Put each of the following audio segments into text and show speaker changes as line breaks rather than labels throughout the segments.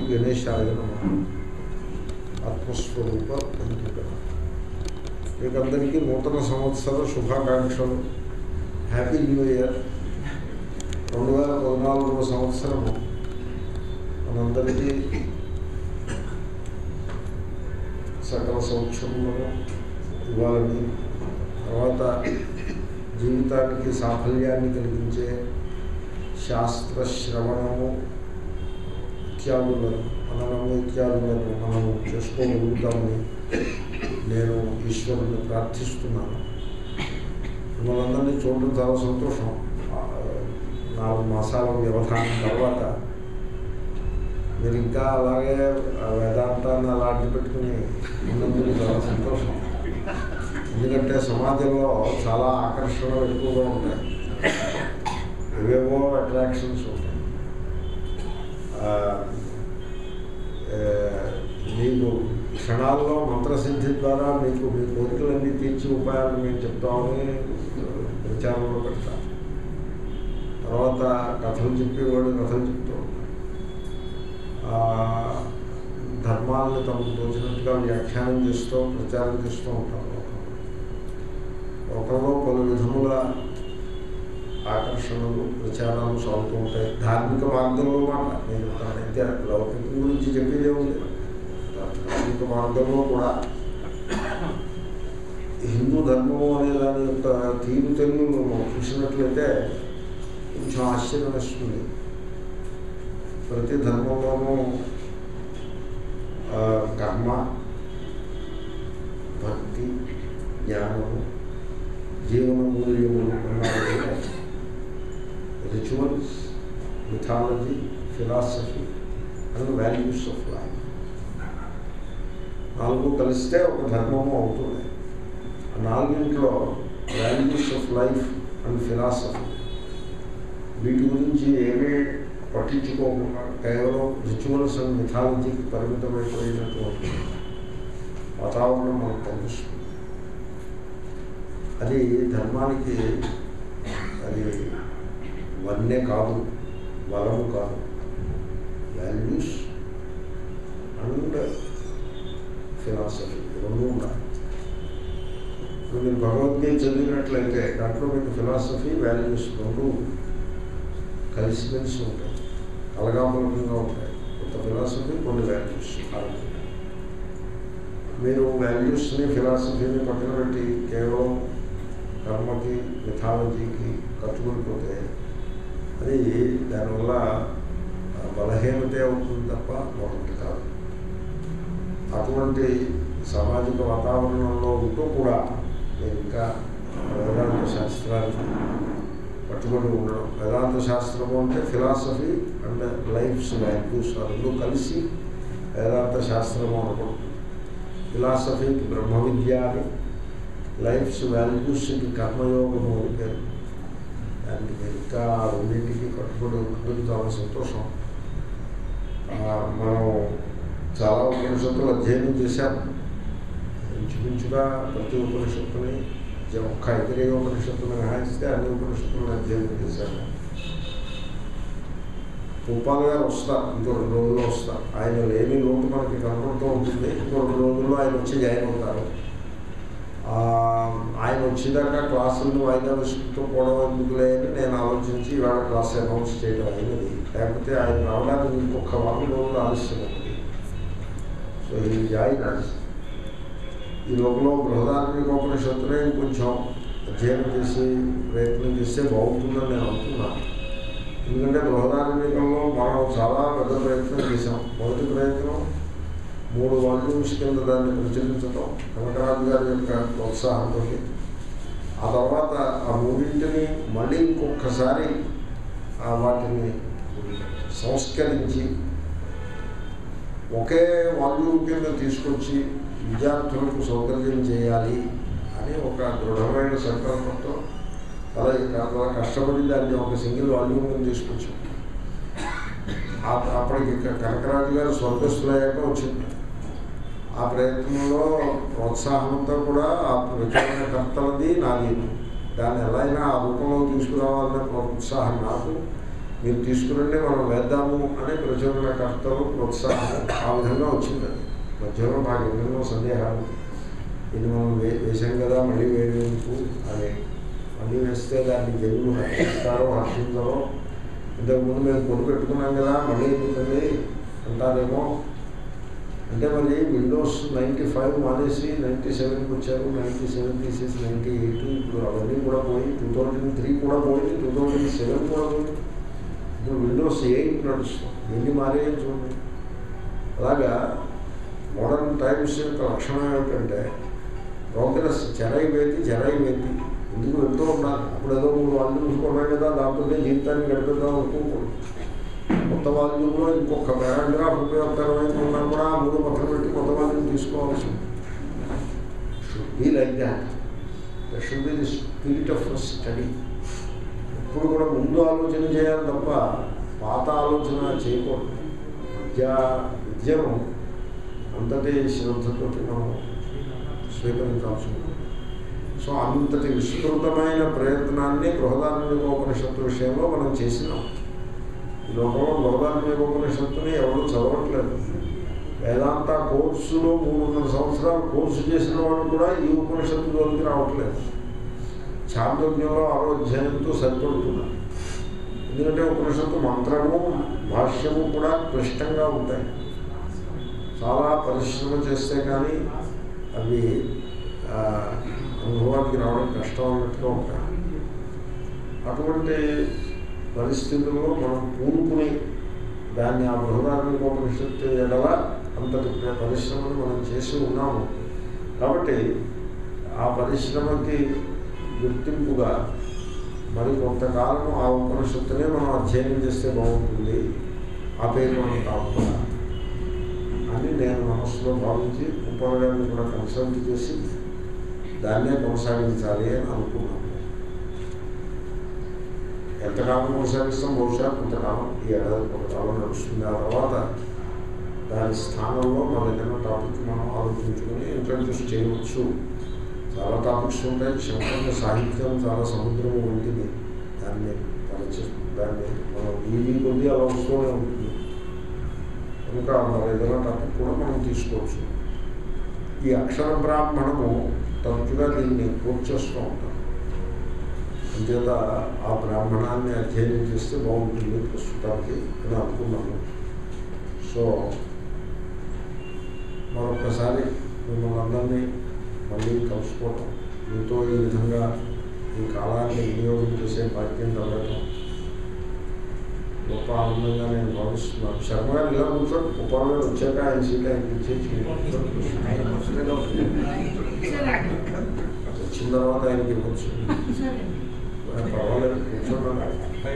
గణేశాయ నమ ఆత్మస్వరూప బంధుగణ మీకందరికీ నూతన సంవత్సర శుభాకాంక్షలు హ్యాపీ న్యూ ఇయర్ రెండు వేల పద్నాలుగవ సంవత్సరము మనందరికీ సకల సౌఖ్యములను ఇవ్వాలని తర్వాత జీవితానికి సాఫల్యాన్ని కలిగించే శాస్త్ర శ్రవణము ఇత్యాదులను మననము ఇత్యాదులను మనము చేసుకోగలుగుతామని నేను ఈశ్వరుని ప్రార్థిస్తున్నాను మిమ్మల్ని అందరినీ చూడడం చాలా సంతోషం ఆ, నాలుగు మాసాల వ్యవధానం తర్వాత మీరు ఇంకా అలాగే ఆ వేదాంతాన్ని అలా అడ్డు పెట్టుకుని ఉన్నందుకు చాలా సంతోషం ఎందుకంటే సమాజంలో చాలా ఆకర్షణలు ఎక్కువగా ఉంటాయి ఏవేవో అట్రాక్షన్స్ ఉంటాయి ఆ, ఏ, మీకు క్షణాల్లో మంత్రసిద్ధి ద్వారా మీకు మీ కోరికలన్నీ తీర్చి ఉపాయాలు మేము చెప్తామని ప్రచారంలో పెడతారు తర్వాత కథలు చెప్పేవాడు కథలు చెప్తూ ఉంటారు ఆ, ధర్మాలను తమకు తోచినట్టుగా వ్యాఖ్యానం చేస్తూ ప్రచారం చేస్తూ ఉంటారు ఒకరిలో పలు విధముల ఆకర్షణలు ప్రచారాలు సాగుతూ ఉంటాయి ధార్మిక మార్గంలో మాట నేను చెప్తాను అయితే లౌకికం గురించి చెప్పేదే ఉంది ధార్మిక మార్గంలో కూడా హిందూ ధర్మము అనే దాని యొక్క తీరు తెలుగు చూసినట్లయితే కొంచెం ఆశ్చర్యం వేస్తుంది ప్రతి ధర్మంలోనూ ఆ, కర్మ భక్తి జ్ఞానము జీవన మూల్యములు అన్నారు rituals mythology philosophy and values of life నాలుగు కలిస్తే ఒక ధర్మము అవుతుంది ఆ నాలుగింట్లో values of life and philosophy వీటి గురించి ఏమీ పట్టించుకోకుండా కేవలం రిచువల్స్ అండ్ మిథాలజీకి పరిమితమైపోయినటువంటి వాతావరణం మనకు కనిపిస్తుంది అది ధర్మానికి అది వన్నే కాదు బలము కాదు వాల్యూస్ అండ్ ఫిలాసఫీ రెండు ఉండాలి ఇప్పుడు మీరు భగవద్గీత చదివినట్లయితే దాంట్లో మీకు ఫిలాసఫీ వాల్యూస్ రెండు కలిసిమెలిసి ఉంటాయి కలగాపలకంగా ఉంటాయి కొంత ఫిలాసఫీ కొన్ని వాల్యూస్ అలాగే మీరు వాల్యూస్ని ఫిలాసఫీని పక్కన పెట్టి కేవలం కర్మకి మిథాలజీకి కట్టుబడిపోతే అది దానివల్ల ఆ, బలహీనతే అవుతుంది తప్ప మరొకటి కాదు అటువంటి సామాజిక వాతావరణంలో ఉంటూ కూడా నేను ఇంకా వేదాంత శాస్త్రానికి పట్టుబడి ఉండడం వేదాంత శాస్త్రము అంటే ఫిలాసఫీ అండ్ లైఫ్స్ వాల్యూస్ ఆ రెండు కలిసి వేదాంత శాస్త్రము అనుకుంటుంది ఫిలాసఫీకి బ్రహ్మ విద్య అని లైఫ్స్ వాల్యూస్కి కర్మయోగము అని పేరు దానికి నేను ఇంకా ఆ రెండింటికి కట్టుబడి ఉన్నందుకు చాలా సంతోషం ఆ, మనం చాలా ఉపనిషత్తులు అధ్యయనం చేశాము ఇంచుమించుగా ప్రతి ఉపనిషత్తుని జ- ఒక్క ఐతిరేయ ఉపనిషత్తుని మినహాయిస్తే అన్ని ఉపనిషత్తులను అధ్యయనం చేశాము గోపాల్ గారు వస్తారు ఇంకో రెండు రోజుల్లో వస్తారు ఆయన లేని లోటు మనకి కనపడుతూ ఉంటుంది ఇంకో రెండు రోజుల్లో ఆయన వచ్చి జాయిన్ అవుతారు ఆ, ఆయన వచ్చేదాకా క్లాసులను వాయిదా వేసుకుంటూ పోవడం ఎందుకులే అని నేను ఆలోచించి ఇవాళ క్లాస్ అనౌన్స్ చేయడం అయినది లేకపోతే ఆయన రావడానికి ఇంకొక వారం రోజులు ఆలస్యం ఉంది సో ఈ జాయిన్ అస్ ఈ లోపల బృహదాత్మిక ఉపనిషత్తునే కొంచెం అధ్యయనం చేసి ప్రయత్నం చేస్తే బాగుంటుందని నేను అనుకున్నాను ఎందుకంటే బృహదాత్మికంలో మనం చాలా పెద్ద ప్రయత్నం చేసాం మొదటి ప్రయత్నం మూడు వాల్యూమ్స్ కింద దాన్ని ప్రచురించడం కనకరాజు గారి యొక్క ప్రోత్సాహంతో ఆ తర్వాత ఆ మూడింటిని మళ్ళీ ఇంకొకసారి ఆ వాటిని సంస్కరించి ఒకే వాల్యూమ్ కింద తీసుకొచ్చి విద్యార్థులకు సౌకర్యం చేయాలి అని ఒక దృఢమైన సంకల్పంతో చాలా చాలా కష్టపడి దాన్ని ఒక సింగిల్ వాల్యూమ్ కింద తీసుకొచ్చాం ఆ- అప్పటికి ఇక కనకరాజు గారు స్వర్గస్థులయ్యాక వచ్చింది ఆ ప్రయత్నంలో ప్రోత్సాహం అంతా కూడా ఆ ప్రచురణకర్తలది నాది దాన్ని ఎలా అయినా ఆ రూపంలో తీసుకురావాలనే ప్రోత్సాహం నాకు మీరు తీసుకురండి మనం వేద్దాము అనే ప్రచురణకర్తలు ప్రోత్సాహం ఆ విధంగా వచ్చింది అది మధ్యలో నాకు ఎన్నెన్నో సందేహాలు ఇది మనం వే వేసాం కదా మళ్ళీ వేయడానికి అని మళ్ళీ వేస్తే దాన్ని జనులు హర్షిస్తారో హర్షించరో ఇంతకుముందు మేము కొను పెట్టుకున్నాం కదా మళ్ళీ ఎందుకండి అంటారేమో అంటే మరి విండోస్ నైంటీ ఫైవ్ మానేసి నైంటీ సెవెన్కి వచ్చారు నైంటీ సెవెన్ తీసేసి నైంటీ ఎయిట్ ఇప్పుడు అవన్నీ కూడా పోయి టూ థౌజండ్ త్రీ కూడా పోయింది టూ థౌజండ్ సెవెన్ కూడా పోయింది ఇప్పుడు విండోస్ ఎయిట్ నడుస్తుంది ఎన్ని మారాయో చూడండి అలాగా మోడర్న్ టైమ్స్ యొక్క లక్షణం ఏమిటంటే ప్రోగ్రెస్ చెరై వేతి చెరై వేతి ఎందుకు వెళ్తూ ఉండాలి అప్పుడు ఏదో మూడు వాళ్ళు చూసుకున్నాయి కదా దాంతోనే జీవితాన్ని గడిపిద్దాం అనుకోకూడదు కొత్త వాల్యూమ్లో ఇంకొక పారాగ్రాఫ్ ఉపయోగకరమైన ఉన్నా కూడా ఆ మూడు పక్కన పెట్టి కొత్త వాల్యూమ్ తీసుకోవాల్సి should be like that that should be the spirit of study ఇప్పుడు కూడా ముందు ఆలోచన చేయాలి తప్ప పాత ఆలోచన చేయకూడదు విద్యా విద్యను అంతటి శ్రద్ధతోటి మనం స్వీకరించాల్సి ఉంటుంది సో అంతటి విస్తృతమైన ప్రయత్నాన్ని బృహదార్మికోపనిషత్తు విషయంలో మనం చేసినాం ఈ లోకంలో బృహదార్మికోపనిషత్తుని ఎవరు చదవట్లేదు వేదాంత కోర్సులో మూడున్నర సంవత్సరాలు కోర్సు చేసిన వాళ్ళు కూడా ఈ ఉపనిషత్తులోకి రావట్లేదు చాంద్రోజ్ఞంలో ఆరోధ్యాయంతో సరిపడుతున్నారు ఎందుకంటే ఉపనిషత్తు మంత్రము భాష్యము కూడా క్లిష్టంగా ఉంటాయి చాలా పరిశ్రమ చేస్తే కానీ అవి ఆ, అనుభవానికి రావడం కష్టం అన్నట్టుగా ఉంటాయి అటువంటి పరిస్థితుల్లో మనం పూనుకుని దాన్ని ఆ బృహదార్మిక ఉపనిషత్తు ఎడల అంతటి పరిశ్రమను మనం చేసి ఉన్నాము కాబట్టి ఆ పరిశ్రమకి గుర్తింపుగా మరి కొంతకాలం ఆ ఉపనిషత్తునే మనం అధ్యయనం చేస్తే బాగుంటుంది ఆ పేరు మనం కాకుండా అని నేను మనస్సులో భావించి ఉపనగాన్ని కూడా కన్సల్ట్ చేసి దాన్నే కొనసాగించాలి అని అనుకున్నాను ఎంతకాలం కొనసాగిస్తాం బహుశా కొంతకాలం ఈ ఏడాది కొంతకాలం నడుస్తుంది ఆ తర్వాత దాని స్థానంలో మన ఏదైనా టాపిక్ మనం ఆలోచించుకొని ఇంట్రడ్యూస్ చేయవచ్చు చాలా టాపిక్స్ ఉంటాయి శంకర సాహిత్యం చాలా సముద్రం వంటిది దాన్ని పరిచయం దాన్ని మనం వీధి కొద్ది అలా వస్తూనే ఉంటుంది కనుక మరి ఏదైనా టాపిక్ కూడా మనం తీసుకోవచ్చు ఈ అక్షర బ్రాహ్మణము తరచుగా దీన్ని పూర్తి చేస్తూ ఉంటాం అంచేత ఆ బ్రాహ్మణాన్ని అధ్యయనం చేస్తే బాగుంటుంది ప్రస్తుతానికి అని అనుకున్నాను సో మరొకసారి మిమ్మల్ని అందరినీ మళ్ళీ కలుసుకోవటం మీతో ఈ విధంగా ఈ కాలాన్ని వినియోగం చేసే భాగ్యం కలగటం గొప్ప ఆనందంగా నేను భావిస్తున్నాను శర్మ గారు ఇలా కూర్చొని ఉపయోగం వచ్చాక ఆయన సీట్ ఆయనకి ఇచ్చేసి వచ్చిన తర్వాత ఆయనకి ఇవ్వచ్చు పర్వాలేదు కూర్చోండి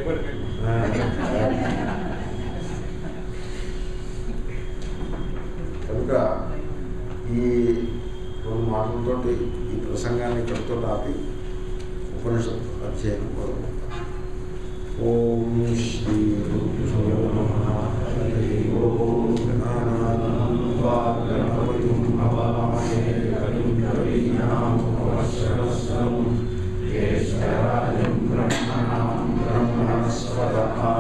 కనుక ఈ రెండు మాటలతోటి ఈ ప్రసంగాన్ని ఇక్కడితో ఆపి ఉపనిషత్ అధ్యయనం మొదలు ఓం శ్రీ గురుభ్యో నమః హరి ఓం గణానాం త్వా గణపతిం అవామహే కవిం కవీనాముపమశ్రవస్తం జ్యేష్ఠరాజం బ్రహ్మణాం బ్రహ్మణస్పద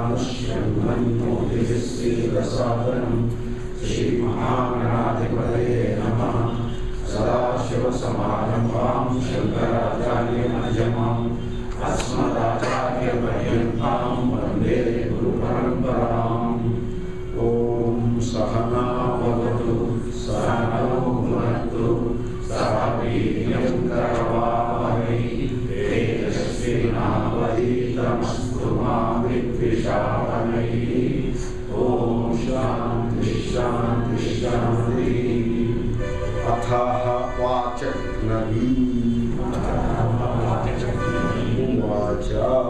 ఆనుష్యన్మన్యోతిశ్రీరసాదనం శ్రీమహాగణాధిపతయే నమః సదాశివసమారంభాం శంకరాచార్యమధ్యమాం अस्मदाचार्यपर्यन्तां वन्दे गुरुपरम्पराम् ॐ सहनावतु सहनौ भुनक्तु सह वीर्यं करवावहै तेजस्विनावधीतमस्तु मा विद्विषावहै ॐ शान्ति शान्ति शान्तिः अथः वाचक्नवी ఉవాచ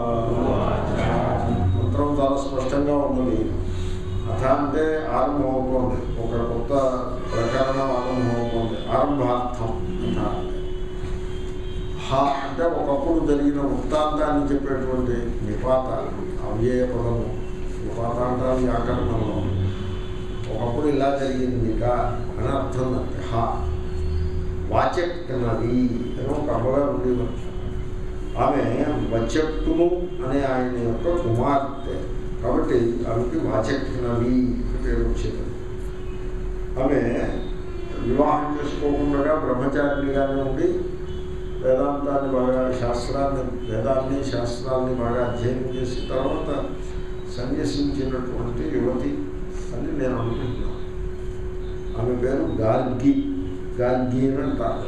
మంత్రం చాలా స్పష్టంగా ఉన్నది అథ అంటే ఆరంభం అవుతోంది ఒక కొత్త ప్రకరణం ఆరంభం అవుతోంది ఆరంభార్థం అథ అంటే. హ అంటే ఒకప్పుడు జరిగిన వృత్తాంతాన్ని చెప్పేటువంటి నిపాత అవ్యయ పదము నిపాత అంటారు వ్యాకరణంలో ఒకప్పుడు ఇలా జరిగిందిక అని అర్థం అంటే హ వాచక్ నది అని ఒక అమ్మగారు ఉండేవారు ఆమె వచట్టును అనే ఆయన యొక్క కుమార్తె కాబట్టి ఆమెకి వాచక్నవి అని పేరు వచ్చింది ఆమె వివాహం చేసుకోకుండా బ్రహ్మచారిగానే ఉండి వేదాంతాన్ని బాగా శాస్త్రాన్ని వేదాన్ని శాస్త్రాన్ని బాగా అధ్యయనం చేసి తర్వాత సన్యసించినటువంటి యువతి అని నేను అనుకుంటున్నాను ఆమె పేరు గార్గి గార్గి అని అంటారు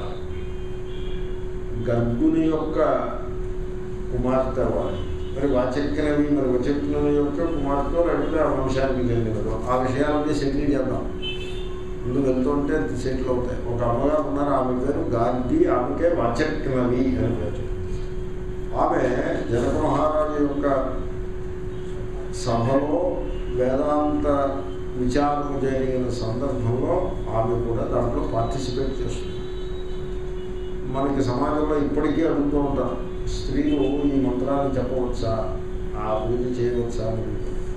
గర్గుని యొక్క కుమార్తె వాడు మరి వాచక్యనవి మరి వచక్నుని యొక్క కుమార్తె లేకపోతే ఆ వంశానికి చెందినదో ఆ విషయాలన్నీ సెటిల్ చేద్దాం ముందు వెళ్తుంటే సెటిల్ అవుతాయి ఒక అమ్మగారు ఉన్నారు ఆమె పేరు గాంధీ ఆమెకే వాచక్నవి అని పేరు ఆమె జనక మహారాజు యొక్క సభలో వేదాంత విచారణ జరిగిన సందర్భంలో ఆమె కూడా దాంట్లో పార్టిసిపేట్ చేస్తుంది మనకి సమాజంలో ఇప్పటికీ అడుగుతూ ఉంటారు స్త్రీలు ఈ మంత్రాన్ని చెప్పవచ్చా ఆ పూజ చేయవచ్చా అని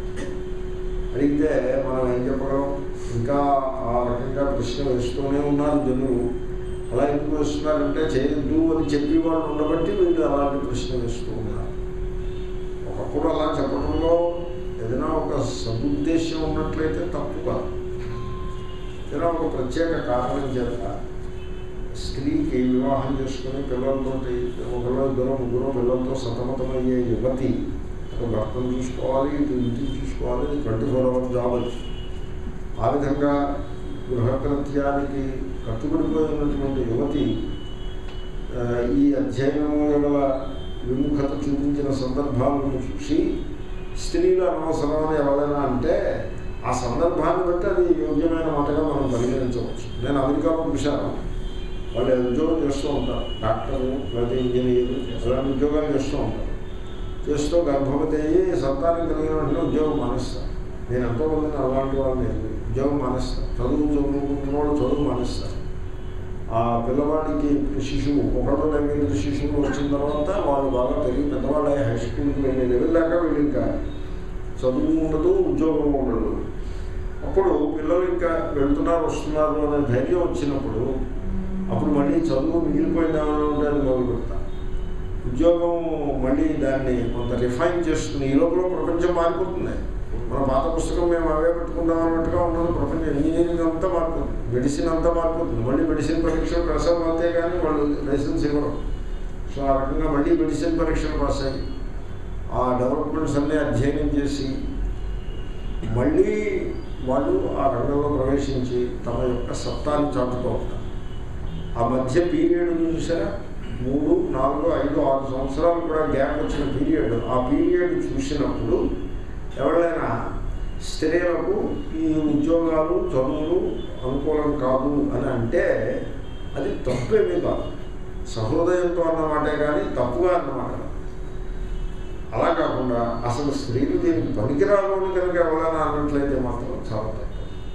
అడిగితే మనం ఏం చెప్పగలం ఇంకా ఆ రకంగా ప్రశ్న వేస్తూనే ఉన్నారు జనులు అలా ఎందుకు వేస్తున్నారంటే చేయొద్దు అని చెప్పి వాళ్ళు ఉండబట్టి వీళ్ళు అలాంటి ప్రశ్న వేస్తూ ఉన్నారు ఒకప్పుడు అలా చెప్పడంలో ఏదైనా ఒక సదుద్దేశం ఉన్నట్లయితే తప్పు కాదు ఏదైనా ఒక ప్రత్యేక కారణం చేత స్త్రీకి వివాహం చేసుకుని పిల్లలతో ఒకళ్ళు ఇద్దరు ముగ్గురు పిల్లలతో సతమతమయ్యే యువతి ఒక భర్తను చూసుకోవాలి ఇటు ఇంటిని చూసుకోవాలి ట్వంటీ ఫోర్ అవర్స్ జాబ్ అది ఆ విధంగా గృహకృత్యానికి కట్టుబడిపోయినటువంటి యువతి ఆ, ఈ అధ్యయనము గల విముఖత చూపించిన సందర్భాలను చూసి స్త్రీలు అనవసరం అని ఎవరైనా అంటే ఆ సందర్భాన్ని బట్టి అది యోగ్యమైన మాటగా మనం పరిగణించవచ్చు నేను అమెరికాలో చూశాను వాళ్ళు ఉద్యోగం చేస్తూ ఉంటారు డాక్టర్లు లేదా ఇంజనీర్లు అలాంటి ఉద్యోగాలు చేస్తూ ఉంటారు చేస్తూ గర్భవతి అయ్యి సంతానం కలిగిన వెంటనే ఉద్యోగం మానేస్తారు నేను ఎంతోమందిని అలాంటి వాళ్ళని ఎరిగి ఉద్యోగం మానేస్తాను చదువు చదువుకున్న వాళ్ళు చదువు మానేస్తారు ఆ పిల్లవాడికి శిశువు ఒకటో తరగతి శిశువు వచ్చిన తర్వాత వాళ్ళు బాగా పెరిగి పెద్దవాళ్ళు హై స్కూల్కి వెళ్ళే లెవెల్ దాకా వీళ్ళు ఇంకా చదువు ఉండదు ఉద్యోగం ఉండదు అప్పుడు పిల్లలు ఇంకా వెళ్తున్నారు వస్తున్నారు అనే ధైర్యం వచ్చినప్పుడు అప్పుడు మళ్ళీ చదువు మిగిలిపోయిందామని ఉండడానికి మొదలు పెడతారు ఉద్యోగం మళ్ళీ దాన్ని కొంత రిఫైన్ చేస్తుంది ఈ లోపల ప్రపంచం మారిపోతుంది మన పాత పుస్తకం మేము అవే పెట్టుకుందాం అన్నట్టుగా ఉన్నది ప్రపంచం ఇంజనీరింగ్ అంతా మారిపోతుంది మెడిసిన్ అంతా మారిపోతుంది మళ్ళీ మెడిసిన్ పరీక్షలు ప్రసాదం అంతే కానీ వాళ్ళు లైసెన్స్ ఇవ్వరు సో ఆ రకంగా మళ్ళీ మెడిసిన్ పరీక్షలు పాస్ అయ్యి ఆ డెవలప్మెంట్స్ అన్నీ అధ్యయనం చేసి మళ్ళీ వాళ్ళు ఆ రంగంలో ప్రవేశించి తమ యొక్క సత్తాన్ని చాటుతూ ఉంటారు ఆ మధ్య పీరియడ్ చూసారా మూడు నాలుగు ఐదు ఆరు సంవత్సరాలు కూడా గ్యాప్ వచ్చిన పీరియడ్ ఆ పీరియడ్ చూసినప్పుడు ఎవరైనా స్త్రీలకు ఈ ఉద్యోగాలు చదువులు అనుకూలం కాదు అని అంటే అది తప్పేమీ కాదు సహృదయంతో అన్నమాటే కానీ తప్పుగా అన్నమాట కాదు. అలా కాకుండా అసలు స్త్రీలు దీనికి పనికిరాదు అని కనుక ఎవరైనా అన్నట్లయితే మాత్రం చాలా తప్పు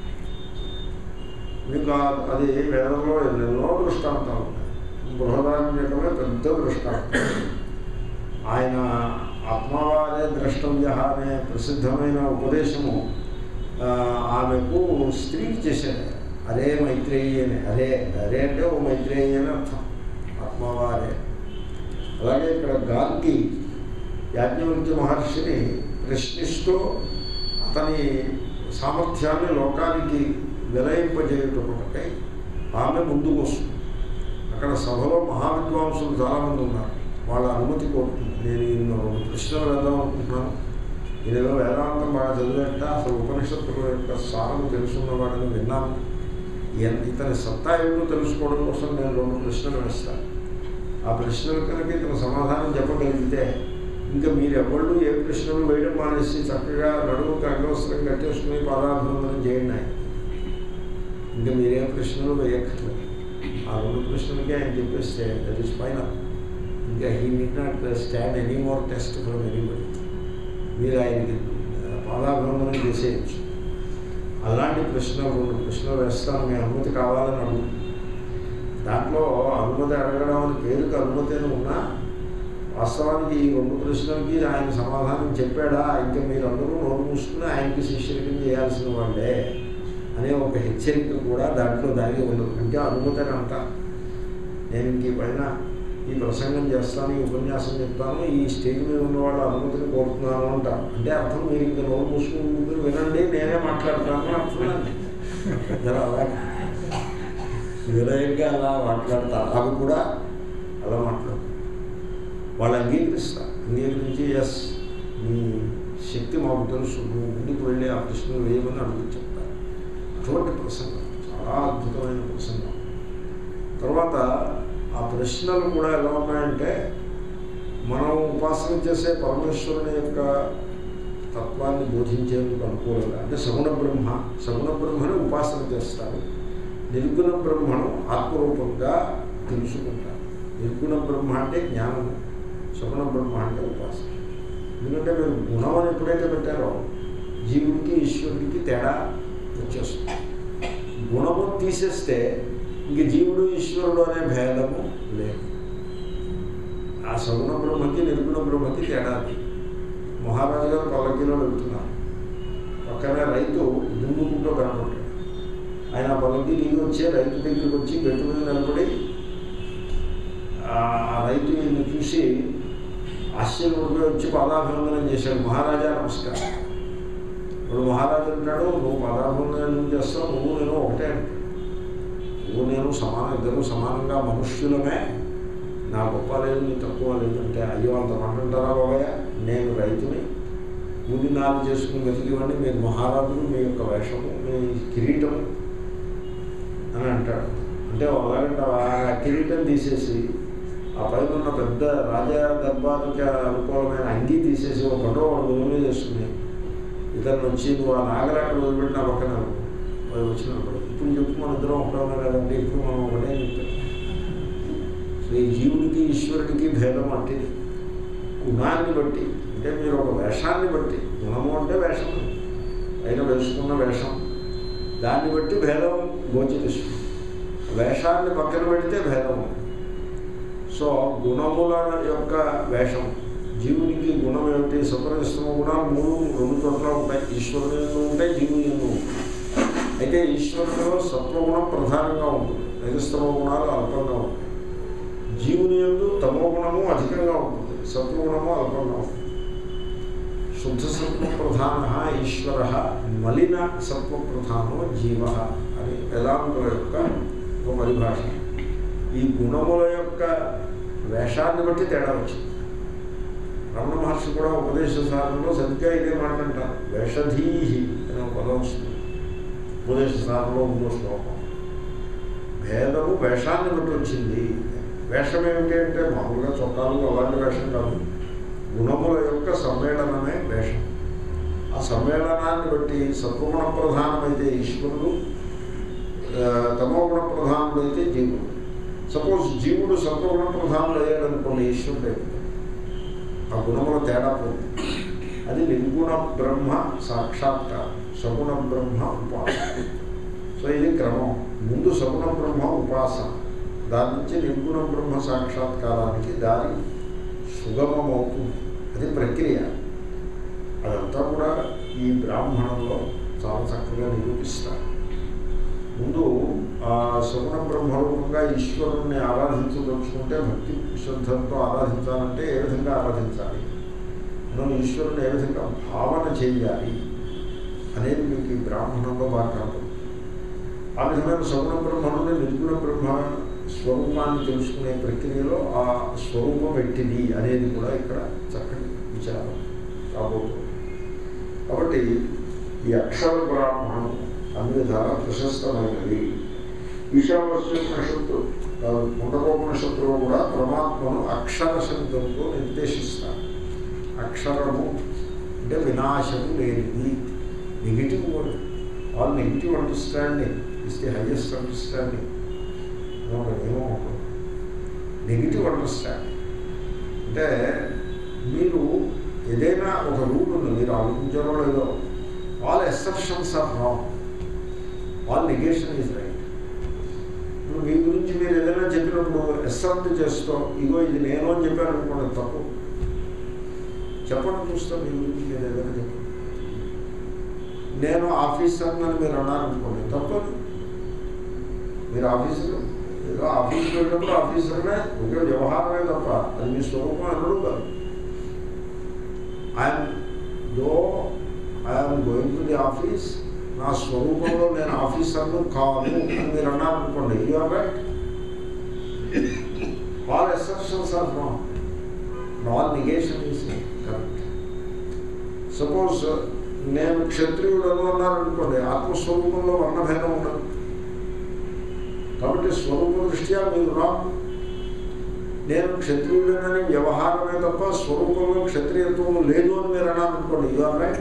మీకు ఆ- అది వేదంలో ఎన్నెన్నో దృష్టాంతాలు ఉన్నాయి బృహదారణ్యకమే పెద్ద దృష్టాంతం ఆయన ఆత్మవాదే ద్రష్టవ్య అనే ప్రసిద్ధమైన ఉపదేశము ఆ, ఆమెకు స్త్రీకి చేశాడు అరే మైత్రేయి అని అరే అరే అంటే ఓ మైత్రేయి అని అర్థం ఆత్మవారే అలాగే ఇక్కడ గాంధీ యాజ్ఞవల్క్య మహర్షిని ప్రశ్నిస్తూ అతని సామర్థ్యాన్ని లోకానికి విలయింపజేయుటకై ఆమె ముందుకు వస్తుంది అక్కడ సభలో మహావిద్వాంసులు చాలామంది ఉన్నారు వాళ్ళ అనుమతి కోరుతుంది నేను ఈయన రెండు ప్రశ్నలు వేద్దాం అనుకుంటున్నాను నేనేదో వేదాంతం బాగా చదివేట అసలు ఉపనిషత్తుల యొక్క సారం తెలుసున్నవాడని విన్నాను ఈయన- ఇతని సత్తా ఏమిటో తెలుసుకోవడం కోసం నేను రెండు ప్రశ్నలు వేస్తాను ఆ ప్రశ్నలు కనుక ఇతను సమాధానం చెప్పగలిగితే ఇంకా మీరు ఎవళ్ళు ఏ ప్రశ్నలు వేయడం మానేసి చక్కగా నడుముకు అంగవస్త్రం కట్టేసుకుని పాదాభివందనం చేయండి ఆయన ఇంకా మీరే ప్రశ్నలు వేయక్కర్లేదు ఆ రెండు ప్రశ్నలకే ఆయన చెప్పేస్తే దట్ ఈస్ ఫైనల్ ఇంకా he need not stand any more test from anybody మీరు ఆయనకి పాదాభివందనం చేసేయచ్చు అలాంటి ప్రశ్నలు రెండు ప్రశ్నలు వేస్తాను మీ అనుమతి కావాలని అడుగుతుంది దాంట్లో అనుమతి అడగడం అని పేరుకి అనుమతి అని ఉన్నా వాస్తవానికి ఈ రెండు ప్రశ్నలకి ఆయన సమాధానం చెప్పాడా ఇంకా మీరందరూ నోరు మూసుకుని ఆయనకి శిష్యులకి చేయాల్సిన వాళ్ళే అనే ఒక హెచ్చరిక కూడా దాంట్లో దాగి ఉండదు అంటే అనుమతి అని అంట నేను ఇంక ఈ పైన ఈ ప్రసంగం చేస్తాను ఈ ఉపన్యాసం చెప్తాను ఈ స్టేజ్ మీద ఉన్న వాళ్ళ అనుమతిని కోరుతున్నాను అంటారు అంటే అర్థం మీరు ఇంకా నోరు మూసుకుని ముందు వినండి నేనే మాట్లాడతాను అని అర్థం జర అలా వినయంగా అలా మాట్లాడతారు అవి కూడా అలా మాట్లాడతారు వాళ్ళు అంగీకరిస్తారు అంగీకరించి ఎస్ మీ శక్తి మాకు తెలుసు నువ్వు ముందుకు వెళ్ళి ఆ ప్రశ్నలు వేయమని అడుగు చెప్తారు అటువంటి ప్రసంగం చాలా అద్భుతమైన ప్రసంగం తర్వాత ఆ ప్రశ్నలు కూడా ఎలా ఉన్నాయంటే మనం ఉపాసన చేసే పరమేశ్వరుని యొక్క తత్వాన్ని బోధించేందుకు అనుకూలంగా అంటే సగుణ బ్రహ్మ సగుణ బ్రహ్మను ఉపాసన చేస్తారు నిర్గుణ బ్రహ్మను ఆత్మరూపంగా తెలుసుకుంటారు నిర్గుణ బ్రహ్మ అంటే జ్ఞానము సగుణ బ్రహ్మ అంటే ఉపాసన ఎందుకంటే మీరు గుణం అని ఎప్పుడైతే పెట్టారో జీవుడికి ఈశ్వరుడికి తేడా వచ్చేస్తుంది గుణము తీసేస్తే ఇంక జీవుడు ఈశ్వరుడు అనే భేదము లేదు ఆ సగుణ బ్రహ్మకి నిర్గుణ బ్రహ్మకి తేడా అది మహారాజు గారు పల్లకిలో వెళ్తున్నారు పక్కనే రైతు దుమ్ముకుంటూ కనపడ్డాడు ఆయన ఆ పల్లకి దిగి వచ్చి రైతు దగ్గరికి వచ్చి గట్టు మీద నిలబడి ఆ ఆ రైతు ఈయన్ని చూసి ఆశ్చర్యపడిపోయి వచ్చి పాదాభివందనం చేశాడు మహారాజా నమస్కారం ఇప్పుడు మహారాజు అంటాడు నువ్వు పాదాభివందనం ఎందుకు చేస్తావు నువ్వు నేను ఒకటే అంటాడు నువ్వు నేను సమానం ఇద్దరు సమానంగా మనుష్యులమే నా గొప్ప లేదు నీ తక్కువ లేదు అంటే అయ్యో అంత మాట్లాడతారా బాబాయ్ నేను రైతుని కూలి నాలు చేసుకుని వెతికివ్వండి మీరు మహారాజులు మీ యొక్క వేషము మీ కిరీటము అని అంటాడు అంటే అలాగంటే ఆ కిరీటం తీసేసి ఆ పైన ఉన్న పెద్ద రాజా దర్బారుకి అనుకూలమైన అంగీ తీసేసి ఒక ఫోటో వాడు భూమి మీద వేసుకుని ఇతను వచ్చి నువ్వు ఆ నాగరాక్కడ వదిలిపెట్టిన పక్కన వాడు వచ్చినప్పుడు ఇప్పుడు చెప్పు మన ఇద్దరం ఒకటే కదండి ఇప్పుడు మనం ఒకటే చెప్తాం సో ఈ జీవుడికి ఈశ్వరుడికి భేదం అంటే గుణాన్ని బట్టి అంటే మీరు ఒక వేషాన్ని బట్టి గుణము అంటే వేషం అయిన వేసుకున్న వేషం దాన్ని బట్టి భేదం గోచరిస్తుంది వేషాన్ని పక్కన పెడితే భేదం ఉంది సో గుణముల యొక్క వేషం జీవునికి గుణం ఏమిటి సత్వనిస్తమ గుణాలు మూడు రెండు చోట్ల ఉంటాయి ఈశ్వరుని ఎందు ఉంటాయి జీవుని ఎందు ఉంటాయి అయితే ఈశ్వరునిలో సత్వగుణం ప్రధానంగా ఉంటుంది నిజస్తమ గుణాలు అల్పంగా ఉంటాయి జీవుని ఎందు తమో గుణము అధికంగా ఉంటుంది సత్వగుణము అల్పంగా ఉంటుంది శుద్ధ సత్వ ప్రధాన ఈశ్వర మలిన సత్వ ప్రధానో జీవ అని వేదాంతుల యొక్క ఒక పరిభాష ఈ గుణముల యొక్క వేషాన్ని బట్టి తేడా వచ్చింది రమణ మహర్షి కూడా ఉపదేశ సాధనలో సరిగ్గా ఇదే మాట అంటారు వేషధీహి అనే ఒక పదం వస్తుంది ఉపదేశ సాధనలో ఉందో శ్లోకం భేదము వేషాన్ని బట్టి వచ్చింది వేషం ఏమిటి అంటే మామూలుగా చొక్కాలు అలాంటి వేషం కాదు గుణముల యొక్క సమ్మేళనమే వేషం ఆ సమ్మేళనాన్ని బట్టి సత్వగుణ ప్రధానమైతే ఈశ్వరుడు ఆ, తమోగుణ ప్రధానుడైతే జీవుడు సపోజ్ జీవుడు సత్వగుణ ప్రధానులు అయ్యాడనుకోండి ఈశ్వరుడు అయిపోతాడు. ఆ గుణముల తేడా పోతుంది అది నిర్గుణ బ్రహ్మ సాక్షాత్కారం సగుణ బ్రహ్మ ఉపాసన సో ఇది క్రమం ముందు సగుణ బ్రహ్మ ఉపాసన దాని నుంచి నిర్గుణ బ్రహ్మ సాక్షాత్కారానికి దారి సుగమమవుతుంది అది ప్రక్రియ అదంతా కూడా ఈ బ్రాహ్మణంలో చాలా చక్కగా నిరూపిస్తారు ముందు ఆ సగుణ బ్రహ్మరూపంగా ఈశ్వరుణ్ణి ఆరాధించదలుచుకుంటే భక్తి శ్రద్ధలతో ఆరాధించాలంటే ఏ విధంగా ఆరాధించాలి మనం ఈశ్వరుని ఏ విధంగా భావన చేయాలి అనేది మీకు ఈ బ్రాహ్మణంలో బాగా కనపడుతుంది ఆ విధమైన సగుణ బ్రహ్మణుని నిర్గుణ బ్రహ్మ స్వరూపాన్ని తెలుసుకునే ప్రక్రియలో ఆ స్వరూపం ఎట్టిది అనేది కూడా ఇక్కడ చక్కటి విచారం రాబోతుంది కాబట్టి ఈ అక్షర బ్రాహ్మణం అన్ని విధాలా ప్రశస్తమైనది ఈశావాస్యోపనిషత్తు ముండకోపనిషత్తులో కూడా పరమాత్మను అక్షర శబ్దంతో నిర్దేశిస్తారు అక్షరము అంటే వినాశము లేనిది negative word all negative understanding is the highest understanding ఒక నియమం ఉంటుంది నెగిటివ్ అండర్స్టాండింగ్ అంటే మీరు ఏదైనా ఒక రూల్ ఉంది మీరు ఆలోచించారో లేదో all exceptions are wrong all negation is right ఇప్పుడు మీ గురించి మీరు ఏదైనా చెప్పినప్పుడు ఎక్సెప్ట్ చేస్తూ ఇగో ఇది నేను అని చెప్పాను అనుకోండి తప్పు చెప్పండి చూస్తాం మీ గురించి మీరు ఏదైనా చెప్పండి నేను ఆఫీసర్ అని మీరు అన్నారనుకోండి తప్పదు మీరు ఆఫీసర్ ఏదో ఆఫీస్కి వెళ్ళినప్పుడు ఆఫీసర్నే ఒకే వ్యవహారమే తప్ప అది మీ స్వరూపం అనడు కాదు I'm though I'm going to the office నా స్వరూపంలో నేను ఆఫీసర్ను కాను అని మీరు అన్నారనుకోండి you're right all exceptions are wrong all negation is correct suppose నేను క్షత్రియుడను అన్నారనుకోండి ఆత్మస్వరూపంలో వర్ణభేదం ఉండదు కాబట్టి స్వరూప దృష్ట్యా మీరు రాంగ్ నేను క్షత్రియుడనని వ్యవహారమే తప్ప స్వరూపంలో క్షత్రియత్వం లేదు అని మీరు అన్నారనుకోండి యూఆర్ రైట్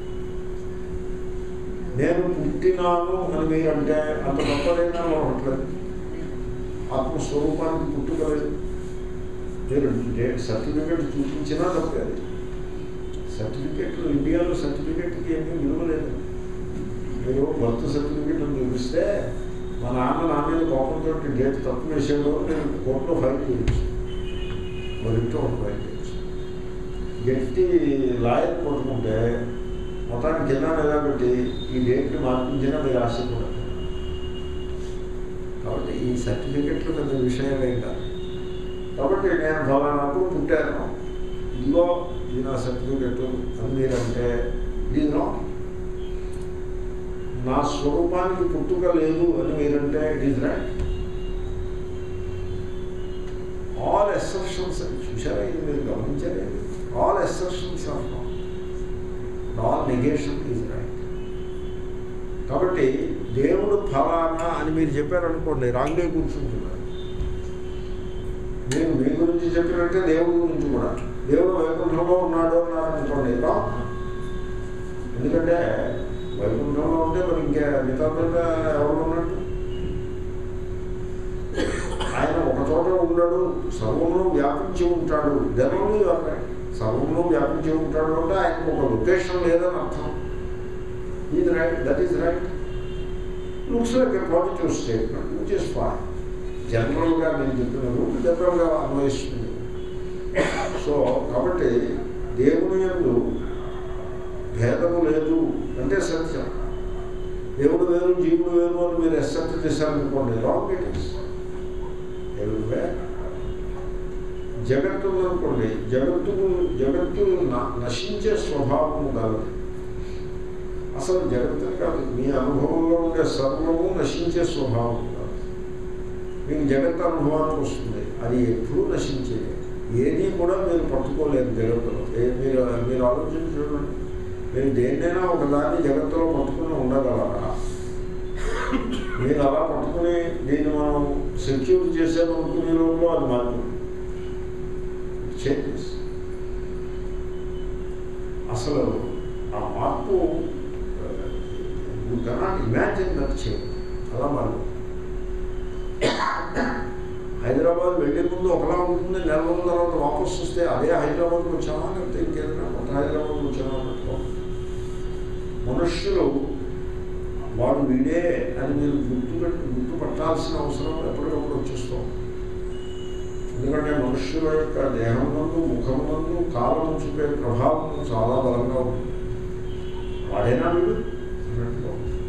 నేను పుట్టినాను అని మీరు అంటే అంత గొప్పదైనా ఉండట్లేదు ఆత్మస్వరూపానికి పుట్టుకలేదు మీరు సర్టిఫికేట్ చూపించినా తప్పేది సర్టిఫికేట్ ఇండియాలో సర్టిఫికేట్కి ఏమీ విలువ లేదు మీరు బర్త్ సర్టిఫికేట్ చూపిస్తే మా నాన్న నా మీద కోపంతో డేట్ తప్పు వేసాడు నేను కోర్టులో ఫైల్ చేయొచ్చు మరి ఇంట్లో ఒక ఫైల్ చేయొచ్చు గట్టి లాయర్ కొట్టుకుంటే మొత్తానికి కింద నిలబెట్టి ఈ డేట్ని మార్పించినా మీరు ఆశపడదు కాబట్టి ఈ సర్టిఫికెట్లు పెద్ద విషయమే కాదు కాబట్టి నేను ఫలానాకు పుట్టాను ఇదిగో ఇది నా సర్టిఫికెట్ అని మీరంటే ఇది రాంగ్ నా స్వరూపానికి పుట్టుక లేదు అని మీరంటే it is right all exceptions అని చూసారా ఇది మీరు గమనించలేదు all exceptions are all negation is right కాబట్టి దేవుడు ఫలానా అని మీరు చెప్పారనుకోండి రాంగే కూర్చుంటున్నారు మీరు మీ గురించి చెప్పినట్టే దేవుడి గురించి కూడా దేవుడు వైకుంఠంలో ఉన్నాడు అన్నారనుకోండి రాంగ్ ఎందుకంటే వైకుంఠంలో ఉంటే మరి ఇంకా మిగతా ఎవరు ఉన్నట్టు ఆయన ఒక చోట ఉండడు సర్వంలో వ్యాపించి ఉంటాడు జనంలో సర్వంలో వ్యాపించి ఉంటాడు అంటే ఆయనకు ఒక లొకేషన్ లేదని అర్థం ఇది right that is right looks like a positive statement which is fine జనరల్గా నేను చెప్పిన రూట్ జనరల్గా అన్వయిస్తుంది సో కాబట్టి దేవుని ఎందు భేదము లేదు అంటే సత్యం దేవుడు వేరు జీవుడు వేరు అని మీరు ఎక్సెప్ట్ చేశారనుకోండి రాంగ్ ఇట్ ఇస్ దేవుడే జగత్తు అనుకోండి జగత్తు జగత్తు నశించే స్వభావము కలదు అసలు జగత్తుని కాదు మీ అనుభవంలో ఉండే సర్వము నశించే స్వభావం కాదు మీకు జగత్ అనుభవానికి వస్తుంది అది ఎప్పుడూ నశించేది ఏది కూడా మీరు పట్టుకోలేరు జగత్తులో మీరు మీరు ఆలోచించి చూడండి మీరు దేన్నైనా ఒకదాన్ని జగత్తులో పట్టుకుని ఉండగలరా మీరు అలా పట్టుకుని దీన్ని మనం సెక్యూర్ చేసామనుకునే లోపల అది మార్పు చేంజెస్ అసలు ఆ మార్పు కెనాట్ ఇమాజిన్ దట్ చేంజ్ అలా మార్పు హైదరాబాద్ వెళ్ళే ముందు ఒకలా ఉంటుంది నెల రోజుల తర్వాత వాపసు వస్తే అదే హైదరాబాద్కి వచ్చామా లేకపోతే ఇంకేదైనా కొత్త హైదరాబాద్కి వచ్చామా అన్నట్లు మనుష్యులు వాడు వీడే అని మీరు గుర్తు గుర్తుపట్టాల్సిన అవసరం ఎప్పటికప్పుడు వచ్చేస్తాం ఎందుకంటే మనుష్యుల యొక్క దేహం నందు ముఖం నందు కాలం చూపే ప్రభావం చాలా బలంగా ఉంటుంది వాడేనా వీడు అన్నట్టుగా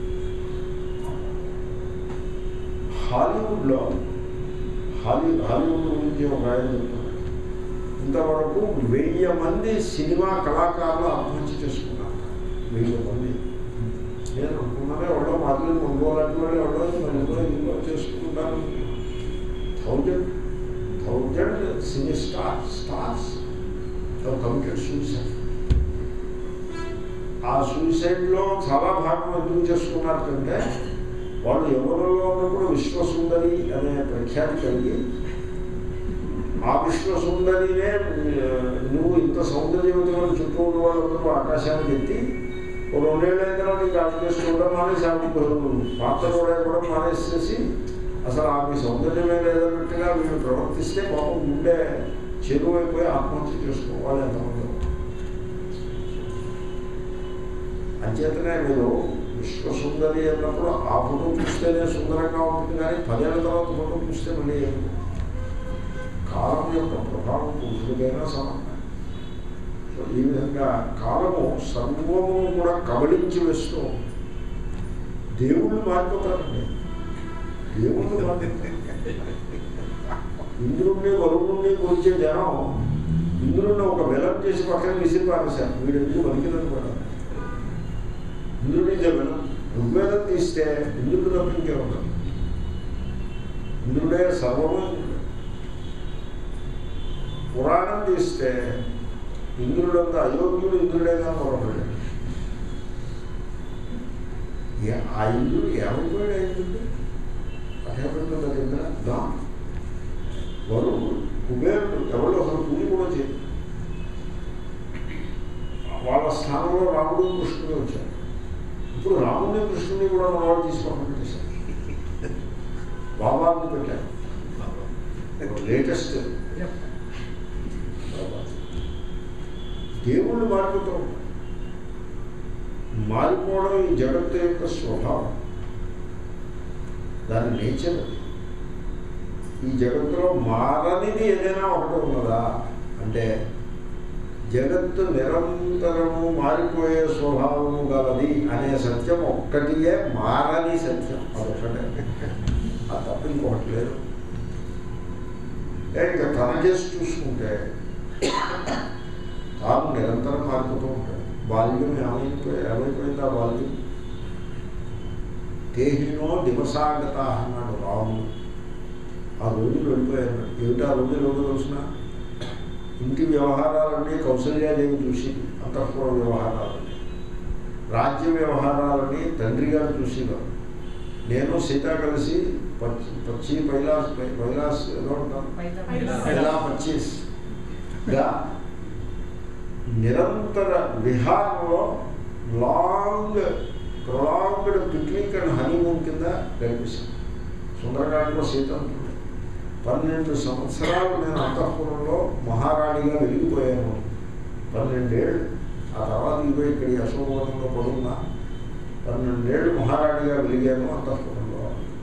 హాలీవుడ్లో హాలీ హాలీవుడ్ గురించి ఒక ఆయన చెప్తున్నారు ఇంతవరకు వెయ్యి మంది సినిమా కళాకారులు ఆత్మహత్య చేసుకున్నారు వెయ్యి మంది నేను అనుకున్నానే ఎవడో మాటలు మంగోలాంటి వాళ్ళు ఎవడో మనలో ఇంట్లో చేసుకుంటాను thousand thousand cine star stars committed suicide ఆ సూసైడ్లో చాలా భాగం ఎందుకు చేసుకున్నారు కంటే వాళ్ళు ఎవరిలో ఉన్నప్పుడు విశ్వసుందరి అనే ప్రఖ్యాతి కలిగి ఆ విశ్వసుందరినే నువ్వు ఇంత సౌందర్యవతమైన చుట్టూ ఉన్న వాళ్ళందరూ ఆకాశానికి ఎత్తి ఓ రెండేళ్ళ తర్వాత నీకు అది చేసుకోవడం మానేసి ఆమె పాత్ర కూడా కూడా మానేసేసి అసలు ఆమె సౌందర్యమే లేదన్నట్టుగా వీళ్ళు ప్రవర్తిస్తే పాపం ముందే చెరువు అయిపోయి ఆత్మహత్య చేసుకోవాలి ఎంతమంది అంచేతనే మీరు విశ్వసుందరి అన్నప్పుడు ఆ ఫోటో చూస్తేనే సుందరంగా ఉంటుంది కానీ పదేళ్ల తర్వాత ఫోటో చూస్తే మళ్ళీ ఏమి కాలం యొక్క ప్రభావం పురుషుడికైనా సమానం సో ఈ విధంగా కాలము సర్వము కూడా కబళించి వేస్తూ దేవుళ్ళు మారిపోతారండి దేవుణ్ణి బాధిస్తారు ఇంద్రుణ్ణి వరుణుణ్ణి కొలిచే జనం ఇంద్రుణ్ణి ఒక వెలం చేసి పక్కన విసిరి పారేశారు వీడు ఎందుకు వణికిదని కూడా ఇంద్రుడి జనం ఋగ్వేదం తీస్తే ఇంద్రుడు తప్ప ఇంకే ఉండదు ఇంద్రుడే సర్వము ఇంద్రుడే పురాణం తీస్తే ఇంద్రుడంతా అయోగ్యుడు ఇంద్రుడేగా మరొకడు ఏ- ఆ ఇంద్రుడు ఏమైపోయాడు ఆ ఇంద్రుడు అదేపడుతుంది అది ఇంద్ర దా వారు కుబేరుడు ఎవరు అసలు పూజ కూడా చేయరు వాళ్ళ స్థానంలో రాముడు కృష్ణుడు వచ్చారు ఇప్పుడు రాముడిని కృష్ణుని కూడా మన వాళ్ళు తీసుకోవడం పెట్టేశారు బాబాని పెట్టారు లేటెస్ట్ బాబా దేవుళ్ళు మారిపోతూ ఉంటారు మారిపోవడం ఈ జగత్తు యొక్క స్వభావం దాని నేచర్ అది ఈ జగత్తులో మారనిది ఏదైనా ఒకటి ఉన్నదా అంటే జగత్తు నిరంతరము మారిపోయే స్వభావము గలది అనే సత్యం ఒక్కటియే మారని సత్యం అదొకటే అది తప్ప ఇంకొకటి లేదు ఏ ఇంకా తన కేసు చూసుకుంటే తాను నిరంతరం మారిపోతూ ఉంటాడు బాల్యం ఏమైపోయి ఏమైపోయింది ఆ బాల్యం తేహినో దివసాగత అన్నాడు రాముడు ఆ రోజులు వెళ్ళిపోయారు ఏమిటి ఆ రోజులు ఎవరు తెలిసిన ఇంటి వ్యవహారాలన్నీ కౌశల్యాదేవి చూసి అంతఃపుర వ్యవహారాలని రాజ్య వ్యవహారాలని తండ్రి గారు చూసేవారు నేను సీత కలిసి పచ్చి పచ్చి పైలాస్ పైలాస్ ఏదో ఉంటాను పైలా పచ్చీస్ గా నిరంతర విహారంలో long prolonged picnic and honeymoon కింద గడిపేశాను సుందరకాండలో సీత అంటుంది పన్నెండు సంవత్సరాలు నేను అంతఃపురంలో మహారాణిగా వెలిగిపోయాను పన్నెండేళ్ళు ఆ తర్వాత ఇవే ఇక్కడ ఈ అశోకవనంలో పడున్నా పన్నెండేళ్ళు మహారాణిగా వెలిగాను అంతఃపురంలో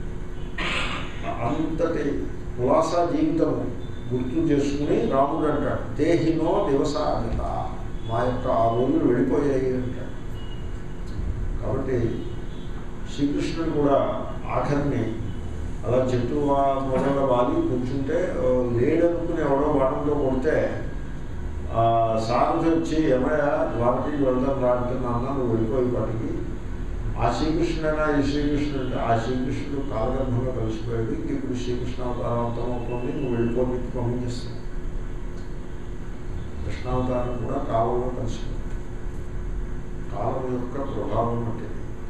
అంతటి కులాసా జీవితం గుర్తు చేసుకుని రాముడు అంటాడు దేహినో దివసాగత మా యొక్క ఆ రోజులు వెళ్ళిపోయాయి అంటాడు కాబట్టి శ్రీకృష్ణుడు కూడా ఆఖరిని అలా చెట్టు వా- మొదల వాలి కూర్చుంటే ఆ, లేడనుకుని ఎవడో వాడంతో కొడితే ఆ, సారథి వచ్చి ఏమయ్యా ద్వారకి వెళ్దాం రాడుతున్నా నువ్వు వెళ్ళిపోయి వాటికి ఆ శ్రీకృష్ణుడైనా ఈ శ్రీకృష్ణుడు అంటే ఆ శ్రీకృష్ణుడు కాలగర్భంలో కలిసిపోయాడు ఇంక ఇప్పుడు శ్రీకృష్ణ అవతారం అవుతుంది నువ్వు వెళ్ళిపోయి పంపించేస్తావు కృష్ణావతారం కూడా కాలంలో కలిసిపోయింది కాలం యొక్క ప్రభావం అంటే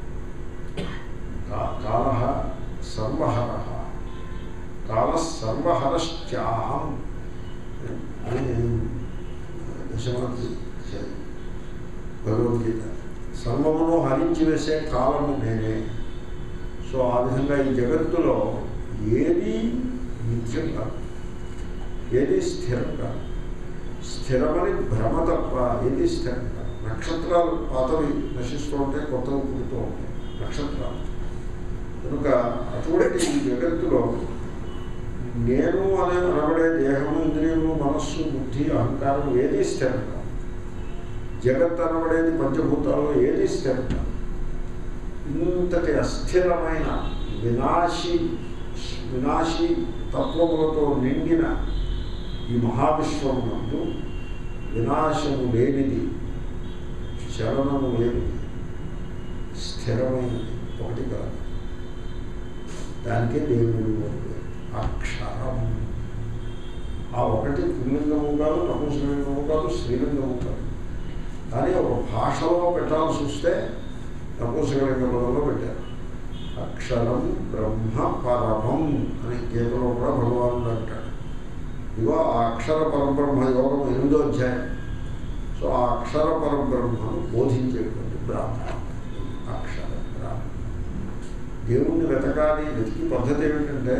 కాల సర్వహర కాల సర్వహరశ్చాహం అని దశమతి భగవద్గీత సర్వమును హరించి వేసే కాలము నేనే సో ఆ విధంగా ఈ జగత్తులో ఏది నిత్యం కాదు ఏది స్థిరం కాదు స్థిరమని భ్రమ తప్ప ఏది స్థిరం కాదు నక్షత్రాలు పాతవి నశిస్తూ ఉంటాయి కొత్తవి పుడుతూ ఉంటాయి నక్షత్రాలు కనుక అటువంటి ఈ జగత్తులో నేను అనే అనబడే దేహము ఇంద్రియము మనస్సు బుద్ధి అహంకారం ఏది స్థిరం కాదు జగత్ అనబడేది పంచభూతాల్లో ఏది స్థిరం కాదు ఇంతటి అస్థిరమైన వినాశి వినాశి తత్వములతో నిండిన ఈ మహావిశ్వం నందు వినాశము లేనిది చలనము లేనిది స్థిరమైనది ఒకటి కాదు దానికే దేవుడు అంటే అక్షరం ఆ ఒకటి పుల్లింగము కాదు నపుంసలింగము కాదు స్త్రీలింగము కాదు కానీ ఒక భాషలో పెట్టాల్సి వస్తే నపుంసకలింగ పదంలో పెట్టారు అక్షరం బ్రహ్మ పరమం అని గీతలో కూడా భగవానుడు అంటాడు ఇగో ఆ అక్షర పరబ్రహ్మ యోగం ఎనిమిదో అధ్యాయం సో ఆ అక్షర పరబ్రహ్మను బోధించేటువంటి బ్రాహ్మణం అక్షర బ్రాహ్మణం దేవుణ్ణి వెతకాలి వెతికి పద్ధతి ఏమిటంటే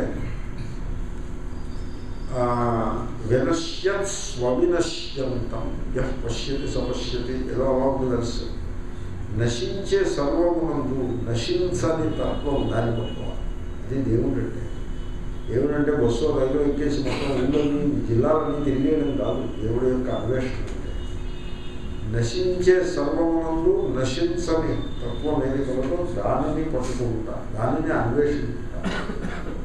ఆ, వినశ్యత్ స్వవినశ్యంతం యః పశ్యతి సపశ్యతి ఏదో అలా ఉంది వెర్స్ నశించే సర్వమునందు నశించని తత్వం దాన్ని పట్టుకోవాలి అది దేవుడు అంటే దేవుడు అంటే బస్సు రైలు ఎక్కేసి మొత్తం ఊళ్ళని జిల్లాలని తిరిగేయడం కాదు దేవుడి యొక్క అన్వేషణ అంటే నశించే సర్వమునందు నశించని తత్వం ఏది కలదో దానిని పట్టుకుంటా దానిని అన్వేషించుకుంటా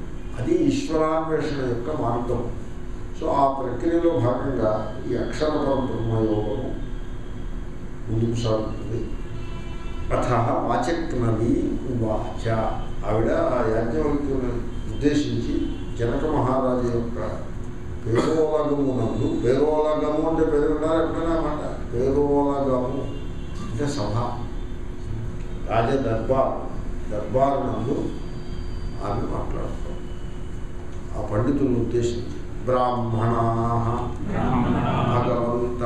అది ఈశ్వరాన్వేషణ యొక్క మార్గం సో ఆ ప్రక్రియలో భాగంగా ఈ అక్షర బ్రహ్మయోగము ముందుకు సాగుతుంది అథ వాచక్నవి ఉవాచ ఆవిడ ఆ యాజ్ఞవల్క్యుని ఉద్దేశించి జనక మహారాజు యొక్క పేరోలగమునందు పేరోలగము అంటే పేరు విన్నారా ఎప్పుడైనా మాట పేరోలగము అంటే సభ రాజ దర్బార్ దర్బార్ నందు ఆమె మాట్లాడుతాం ఆ పండితులను ఉద్దేశించి బ్రాహ్మణా భగవంత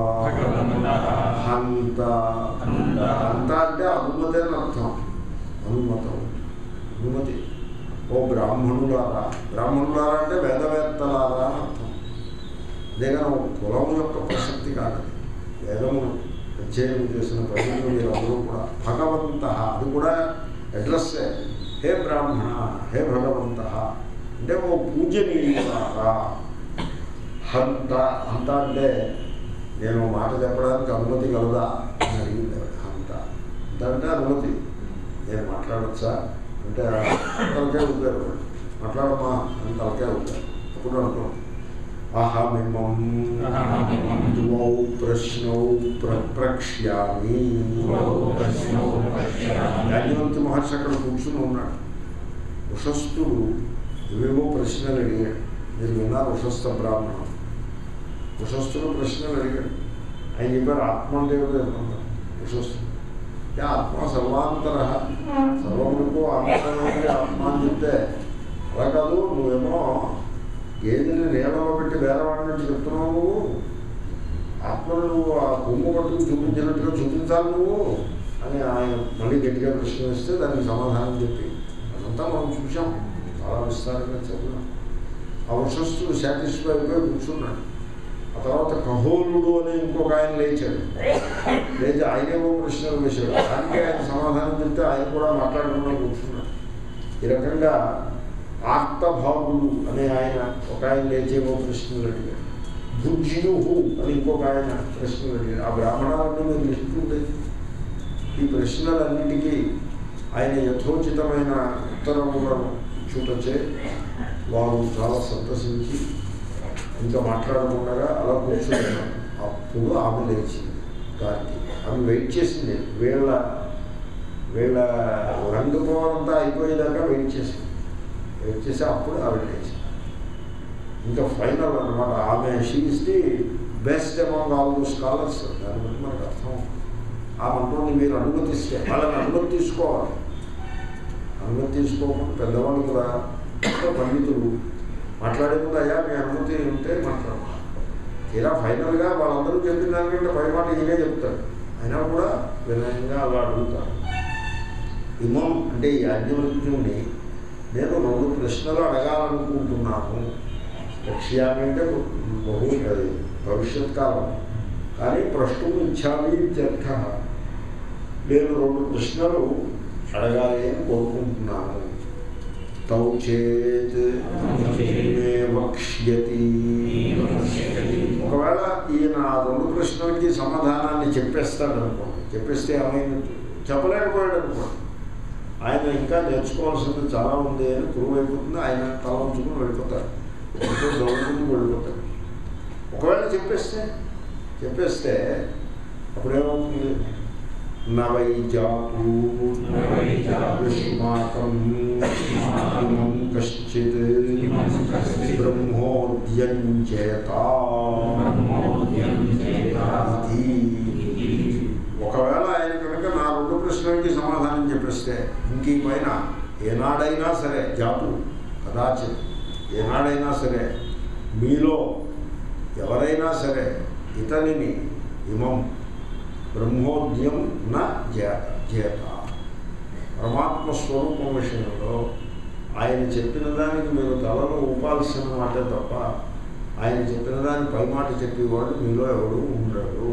హంత హంత అంటే అనుమతి అని అర్థం అనుమతం అనుమతి ఓ బ్రాహ్మణులారా బ్రాహ్మణులారా అంటే వేదవేత్తలారా అని అర్థం అంతేగాని ఒక కులం యొక్క ప్రసక్తి కాదు వేదము అధ్యయనం చేసిన ప్రజలు మీరందరూ కూడా భగవంత అది కూడా అడ్రస్సే హే బ్రాహ్మణ హే భగవంత అంటే ఓ పూజనీయులారా హంత హంత అంటే నేను మాట చెప్పడానికి అనుమతి కలదా అని అడిగింది ఆవిడ. హంత హంత అంటే అనుమతి నేను మాట్లాడచ్చా అంటే తలకే ఊపారు మాట్లాడమ్మా అని తలకే ఊపారు అప్పుడు అనుకున్నాం అహమిమం ద్వౌ ప్రశ్నౌ ప్రక్ష్యామి యాజ్ఞవంతి మహర్షి అక్కడ కూర్చుని ఉన్నాడు ఉషస్థుడు ఏవేవో ప్రశ్నలు అడిగాడు మీరు విన్నారు ఉషస్థ బ్రాహ్మణం ఉషస్థుడు ప్రశ్నలు అడిగాడు ఆయన చెప్పారు ఆత్మ అంటే ఏమిటో అనుకున్నాడు ఉషస్థుడు అంటే ఆత్మ సర్వాంతర సర్వములకు అంతరమైనది ఆత్మ అని చెప్తే అలా కాదు నువ్వేమో గేదెని నీళ్ళలో పెట్టి వేరవాడినట్టు చెప్తున్నావు నువ్వు ఆత్మను నువ్వు ఆ కొమ్ము పట్టుకు చూపించినట్టుగా చూపించాలి నువ్వు అని ఆయన మళ్ళీ గట్టిగా ప్రశ్న వేస్తే దానికి సమాధానం చెప్పి అదంతా మనం చూసాం చాలా విస్తారంగా చెప్పినాం ఆ వశస్థుడు సాటిస్ఫై అయిపోయి కూర్చున్నాడు ఆ తర్వాత కహోలుడు అని ఇంకొక ఆయన లేచాడు లేచి ఆయనేమో ప్రశ్నలు వేశాడు దానికి ఆయన సమాధానం చెప్తే ఆయన కూడా మాట్లాడకుండా కూర్చున్నాడు ఈ రకంగా ఆర్తభాగుడు అనే ఆయన ఒక ఆయన లేచేమో ప్రశ్నలు అడిగాడు భుజ్యుహు అని ఇంకొక ఆయన ప్రశ్నలు అడిగాడు ఆ బ్రాహ్మణాలను మీరు లిస్టు ఈ ప్రశ్నలన్నిటికీ ఆయన యథోచితమైన ఉత్తరములను చూటచే వారు చాలా సంతసించి ఇంకా మాట్లాడకుండా అలా కూర్చున్నారు అప్పుడు ఆమె లేచింది గారికి ఆమె వెయిట్ చేసింది వీళ్ళ వీళ్ళ రంగపోవాలంతా అయిపోయేదాకా వెయిట్ చేసింది వెయిట్ చేసి అప్పుడు ఆవిడ లేచింది ఇంకా ఫైనల్ అనమాట ఆమె she is the best among all those scholars దాన్ని బట్టి మనకు అర్థం ఆమె అంటుంది మీరు అనుమతిస్తే వాళ్ళని అనుమతి తీసుకోవాలి అనుమతి తీసుకోకుండా పెద్దవాళ్ళు కూడా పండితులు మాట్లాడే ముందు అయ్యా మీ అనుమతి ఉంటే మాట్లాడాలి తీరా ఫైనల్గా వాళ్ళందరూ చెప్పిన దానికంటే పై మాట ఈయనే చెప్తాడు అయినా కూడా వినయంగా అలా అడుగుతారు ఇమం అంటే ఈ యాజ్ఞవల్క్యుని నేను రెండు ప్రశ్నలు అడగాలనుకుంటున్నాను లక్ష్యామి అంటే బహు అది భవిష్యత్ కాలం కానీ ప్రశ్న ఇచ్చామి ఇత్యర్థ నేను రెండు ప్రశ్నలు అడగాలి అని కోరుకుంటున్నాను తౌ చేత్ మే వక్ష్యతి ఒకవేళ ఈయన ఆ రెండు ప్రశ్నలకి సమాధానాన్ని చెప్పేస్తాడు అనుకోండి చెప్పేస్తే ఏమైనట్టు చెప్పలేకపోయాడు అనుకోండి ఆయన ఇంకా నేర్చుకోవాల్సింది చాలా ఉంది అని కురువైపోతుంది ఆయన తల ఉంచుకుని వెళ్ళిపోతాడు ఎంతో దౌర్జన్యం వెళ్ళిపోతాడు ఒకవేళ చెప్పేస్తే చెప్పేస్తే అప్పుడేమవుతుంది నవై జాతు యుష్మాకం ఇమం కశ్చిత్ బ్రహ్మోద్యం చేత ఇది ఒకవేళ ఆయన కనుక నా రెండు ప్రశ్నలకి సమాధానం చెప్పేస్తే ఇంక ఈ పైన ఏనాడైనా సరే జాతు కదాచిత్ ఏనాడైనా సరే మీలో ఎవరైనా సరే ఇతనిని ఇమం బ్రహ్మోద్యం నా చేత చేత పరమాత్మ స్వరూపం విషయంలో ఆయన చెప్పిన దానికి మీరు తలను ఊపాల్సిన మాటే తప్ప ఆయన చెప్పిన దాని పై మాట చెప్పేవాడు మీలో ఎవడు ఉండడు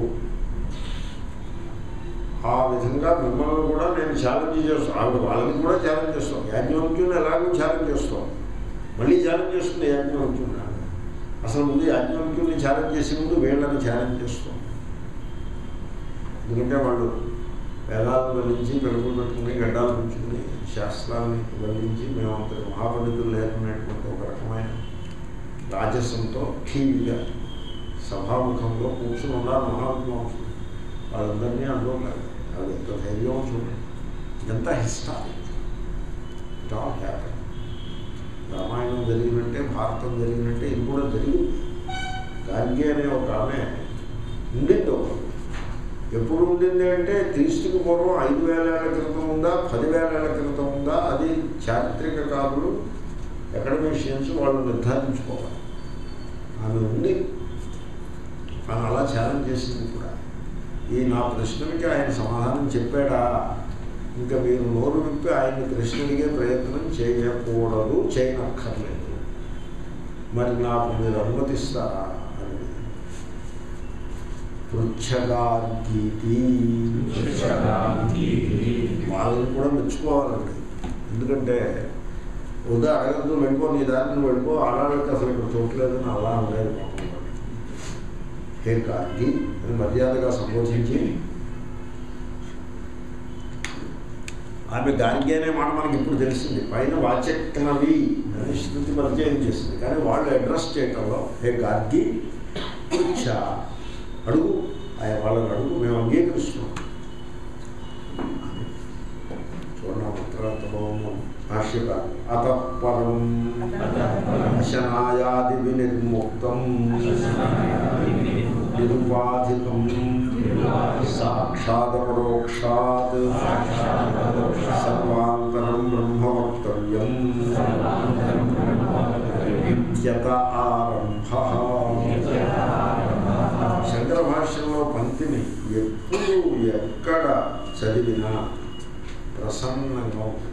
ఆ విధంగా మిమ్మల్ని కూడా నేను ఛాలెంజ్ చేస్తాను ఆవిడ వాళ్ళని కూడా ఛాలెంజ్ చేస్తాం యాజ్ఞవల్క్యుని ఎలాగో ఛాలెంజ్ చేస్తాం మళ్ళీ ఛాలెంజ్ చేస్తుంది యాజ్ఞవల్క్యుని అసలు ముందు యాజ్ఞవల్క్యుని ఛాలెంజ్ చేసే ముందు వీళ్ళని ఛాలెంజ్ చేస్తాం ఎందుకంటే వాళ్ళు వేదాలను వల్లించి పెరుగులు పెట్టుకుని గడ్డాలు పెంచుకుని శాస్త్రాన్ని వల్లించి మేము అంత మహాపండితులు లేకునేటువంటి ఒక రకమైన రాజస్వంతో ఠీవిగా సభాముఖంలో కూర్చుని ఉన్నారు మహావిద్వాంసులు వాళ్ళందరినీ అనుకోలేదు అది ఎంత ధైర్యం చూడండి ఇదంతా history it all happen Ramayanam జరిగినట్టే భారతం జరిగినట్టే ఇది కూడా జరిగింది గార్గి అనే ఒక ఆమె ఉండింది ఒకటి ఎప్పుడు ఉండింది అంటే క్రీస్తుకి పూర్వం ఐదు వేల ఏళ్ల క్రితం ఉందా పదివేల ఏళ్ల క్రితం ఉందా అది చారిత్రక కారులు అకాడమిషియన్స్ వాళ్ళు నిర్ధారించుకోవాలి ఆమె ఉంది ఆమె అలా ఛాలెంజ్ చేసింది కూడా ఈ నా ప్రశ్నలకి ఆయన సమాధానం చెప్పాడా ఇంకా మీరు నోరు విప్పి ఆయన్ని ప్రశ్న అడిగే ప్రయత్నం చేయకూడదు చేయనక్కర్లేదు మరి నాకు మీరు అనుమతిస్తారా అని పృచ్ఛగాగీతి వాళ్ళని కూడా మెచ్చుకోవాలండి ఎందుకంటే ఉదా అడగద్దు వెళ్ళిపో నీ దారిని నువ్వు వెళ్ళిపో ఆడవాళ్ళకి అసలు ఇక్కడ చూడలేదని అలా ఉండేది పాపం వాడు. హే కార్గి అని మర్యాదగా సంబోధించి ఆమె గార్గి అనే మాట మనకి ఇప్పుడు తెలిసింది పైన వాచక్నవి అని శృతి పరిచయం చేసింది కానీ వాళ్ళు అడ్రస్ చేయటంలో హే గార్గి పృచ్ఛ అడుగు ఆయన వాళ్ళని అడుగు మేము అంగీకరిస్తున్నాం చూడండి మంత్రాంత బాగున్నాం భాష్యకారు అతఃపరం అశనాయాది వినిర్ముక్తం నిరుపాధికం సాక్షాదపరోక్షాత్ సర్వాంతరం బ్రహ్మ వక్తవ్యం విద్యత ఆరంభ శంకర భాష్యంలో పంక్తిని ఎప్పుడు ఎక్కడ చదివినా ప్రసన్నంగా ఉంటుంది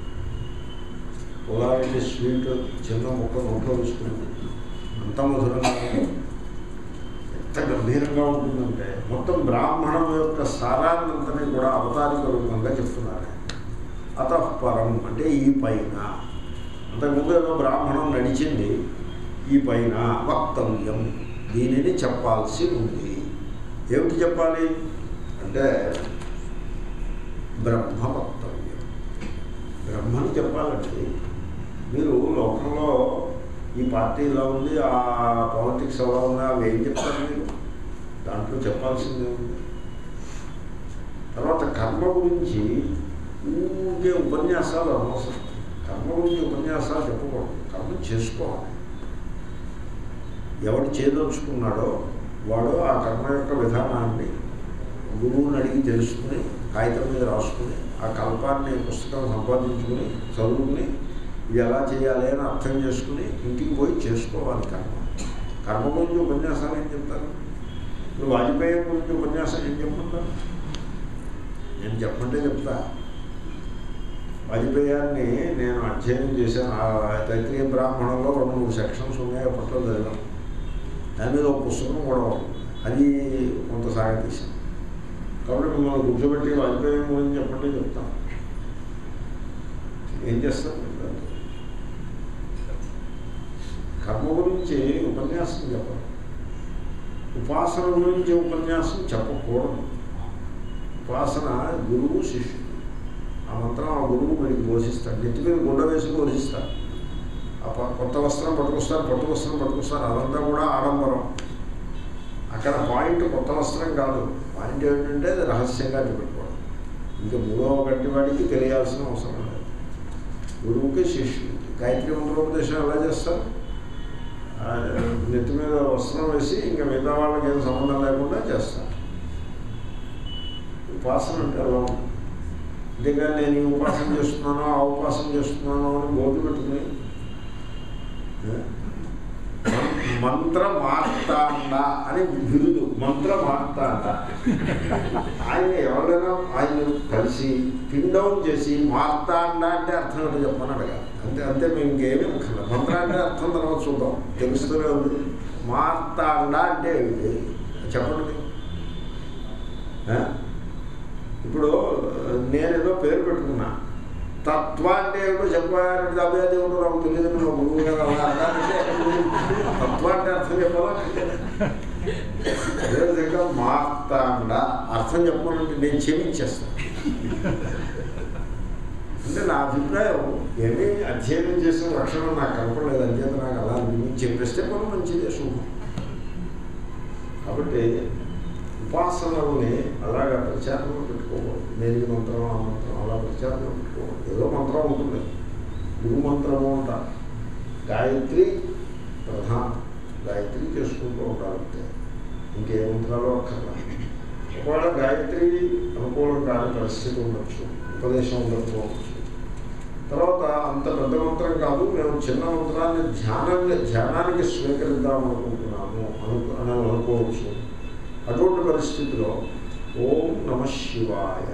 పొలానికి స్వీట్ చిన్న ముక్క నోట్లో వేసుకుంది అంత మధురంగా ఉంటుంది. ఎంత గంభీరంగా ఉంటుందంటే మొత్తం బ్రాహ్మణం యొక్క సారాన్నంతని కూడా అవతారిక రూపంగా చెప్తున్నారు అతఃపరం అంటే ఈ పైన అంతకుముందు ఏదో బ్రాహ్మణం నడిచింది ఈ పైన వక్తవ్యం దీనిని చెప్పాల్సి ఉంది ఏమిటి చెప్పాలి అంటే బ్రహ్మ వక్తవ్యం బ్రహ్మని చెప్పాలంటే మీరు లోకంలో ఈ పార్టీ ఇలా ఉంది ఆ పాలిటిక్స్ ఎలా ఉంది అవి ఏం చెప్తారు మీరు దాంట్లో చెప్పాల్సిందే ఉంది తర్వాత కర్మ గురించి ఊరికే ఉపన్యాసాలు అనవసరం కర్మ గురించి ఉపన్యాసాలు చెప్పకూడదు కర్మ చేసుకోవాలి ఎవడు చేయదలుచుకున్నాడో వాడు ఆ కర్మ యొక్క విధానాన్ని గురువుని అడిగి తెలుసుకుని కాగితం మీద రాసుకుని ఆ కల్పాన్ని పుస్తకం సంపాదించుకుని చదువుకుని ఇది ఎలా చేయాలి అని అర్థం చేసుకుని ఇంటికి పోయి చేసుకోవాలి కర్మ కర్మ గురించి ఉపన్యాసాలు ఏం చెప్తారు ఇప్పుడు వాజ్పేయి గురించి ఉపన్యాసం ఏం చెప్పమంటారు నేను చెప్పమంటే చెప్తా వాజ్పేయాన్ని నేను అధ్యయనం చేశాను ఆ తైత్రీయ బ్రాహ్మణంలో రెండు మూడు సెక్షన్స్ ఉన్నాయి అప్పట్లో చదివాను దాని మీద ఒక పుస్తకం కూడా ఉంది అది కొంత సాగతీశాను కాబట్టి మిమ్మల్ని కూర్చోబెట్టి వాజ్పేయి గురించి చెప్పండి చెప్తాను ఏం చేస్తారు మీరు దాంతో? కర్మ గురించి ఉపన్యాసం చెప్పరు ఉపాసన గురించి ఉపన్యాసం చెప్పకూడదు ఉపాసన గురువు శిష్యుడు ఆ మంత్రం ఆ గురువు వీడికి బోధిస్తాడు నెత్తి మీద గుండ వేసి బోధిస్తాడు ఆ ప- కొత్త వస్త్రం పట్టుకొస్తారు పట్టు వస్త్రం పట్టుకొస్తారు అదంతా కూడా ఆడంబరం అక్కడ పాయింట్ కొత్త వస్త్రం కాదు పాయింట్ ఏంటంటే అది రహస్యంగా పెట్టుకోవడం ఇంకా మూడవ గట్టి వాడికి తెలియాల్సిన అవసరం లేదు గురువుకి శిష్యుడికి గాయత్రి మంత్రోపదేశం ఎలా చేస్తారు ఆ, నెత్తి మీద వస్త్రం వేసి ఇంకా మిగతా వాళ్ళకి ఏం సంబంధం లేకుండా చేస్తారు ఉపాసన అంటే ఎలా ఉంటుంది అంతేగాని నేను ఈ ఉపాసన చేస్తున్నాను ఆ ఉపాసన చేస్తున్నాను అని బోర్డు పెట్టుకుని ఏ? మంత్ర మార్తాండ అని బిరుదు మంత్ర మార్తాండ ఆయన ఎవరైనా ఆయన కలిసి పిన్ డౌన్ చేసి మార్తాండ అంటే అర్థం ఏంటో చెప్పమని అడగాలి అంతే అంతే మేము ఇంకేమీ అక్కర్లేదు మంత్ర అంటే అర్థం తర్వాత చూద్దాం తెలుస్తూనే ఉంది మార్తాండ అంటే ఏమిటి చెప్పండి మీరు. ఏ? ఇప్పుడు నేను ఏదో పేరు పెట్టుకున్నా తత్వ అంటే ఏమిటో చెప్పారంటే అభ్యా దేవుడు నాకు తెలియదు మా గురువు గారు అలా అన్నారంటే తత్వ అంటే అర్థం చెప్పాలా అదేవిధంగా మార్తాండ అర్థం చెప్పాలండి నేను క్షమించేస్తాను అంటే నా అభిప్రాయం ఏమీ అధ్యయనం చేసిన లక్షణం నాకు కనపడలేదు అంచేత నాకు అలా అనిపించి చెప్పేస్తే మనం మంచిదే శుభం కాబట్టి ఉపాసనల్ని అలాగా ప్రచారంలో పెట్టుకోకూడదు నేను ఈ మంత్రం ఆ మంత్రం అలా ప్రచారంలో పెట్టుకోకూడదు ఏదో మంత్రం ఉంటుంది గురు మంత్రము అంటారు గాయత్రి ప్రధానం గాయత్రి చేసుకుంటూ ఉండాలంటే ఇంకే మంత్రాలు అక్కర్లా ఒకవేళ గాయత్రి అనుకూలం కాని పరిస్థితి ఉండొచ్చు ఉపదేశం ఉండకపోవచ్చు తర్వాత అంత పెద్ద మంత్రం కాదు మేము చిన్న మంత్రాన్ని ధ్యానాన్ని ధ్యానానికి స్వీకరిద్దాం అనుకుంటున్నాము అను అని అనుకోవచ్చు అటువంటి పరిస్థితిలో ఓం నమ శివాయ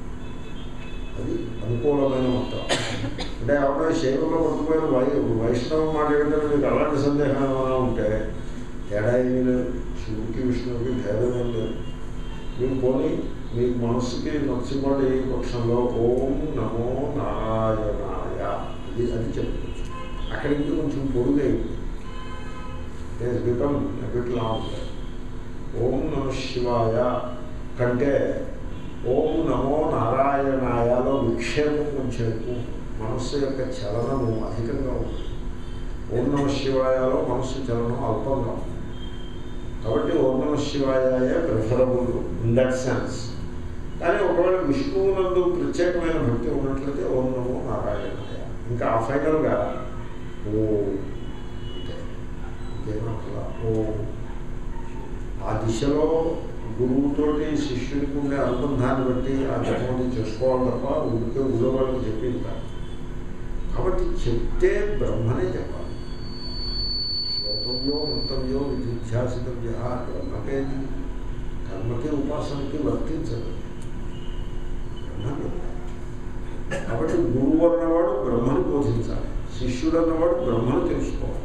అది అనుకూలమైన మంత్రం అంటే ఎవరైనా శైవంలో పట్టుకుపోయిన వై వైష్ణవం మాట్లాడితే మీకు అలాంటి సందేహం ఏమైనా ఉంటే తేడా ఏమీ లేదు శివుడికి విష్ణువుకి భేదం ఏం లేదు మీరు పోనీ మీ మనస్సుకి నచ్చిపడే పక్షంలో ఓం నమో నారాయణాయ అది అది చెప్పుకోవచ్చు అక్కడికి కొంచెం పొడుగైంది నేను బికమ్ బిట్ లాంగ్ ఓం నమ శివాయ కంటే ఓం నమో నారాయణాయలో విక్షేపం కొంచెం ఎక్కువ మనస్సు యొక్క చలనము అధికంగా ఉంది ఓం నమ శివాయలో మనస్సు చలనం అల్పంగా ఉంది కాబట్టి ఓం నమ శివాయ ప్రిఫరబుల్ ఇన్ దట్ సెన్స్ కానీ ఒకవేళ విష్ణువునందు ప్రత్యేకమైన భక్తి ఉన్నట్లయితే ఓం నమో నారాయణాయ ఇంకా ఆ ఫైనల్గా ఓ అంటే ఇంకేమో అసలు ఓ ఆ దిశలో గురువుతోటి శిష్యుడికి ఉండే అనుబంధాన్ని బట్టి ఆ జపం చేసుకోవాలి తప్ప ఊరికే ఊళ్ళో వాళ్ళకి చెప్పింది కాదు కాబట్టి చెప్తే బ్రహ్మనే చెప్పాలి శ్రోతంలో మంతవ్యో విధిధ్యాసితవ్య బ్రహ్మకేది కర్మకి ఉపాసనకి వర్తించదు బ్రహ్మని కాబట్టి గురువు అన్నవాడు బ్రహ్మను బోధించాలి శిష్యుడు అన్నవాడు బ్రహ్మను తెలుసుకోవాలి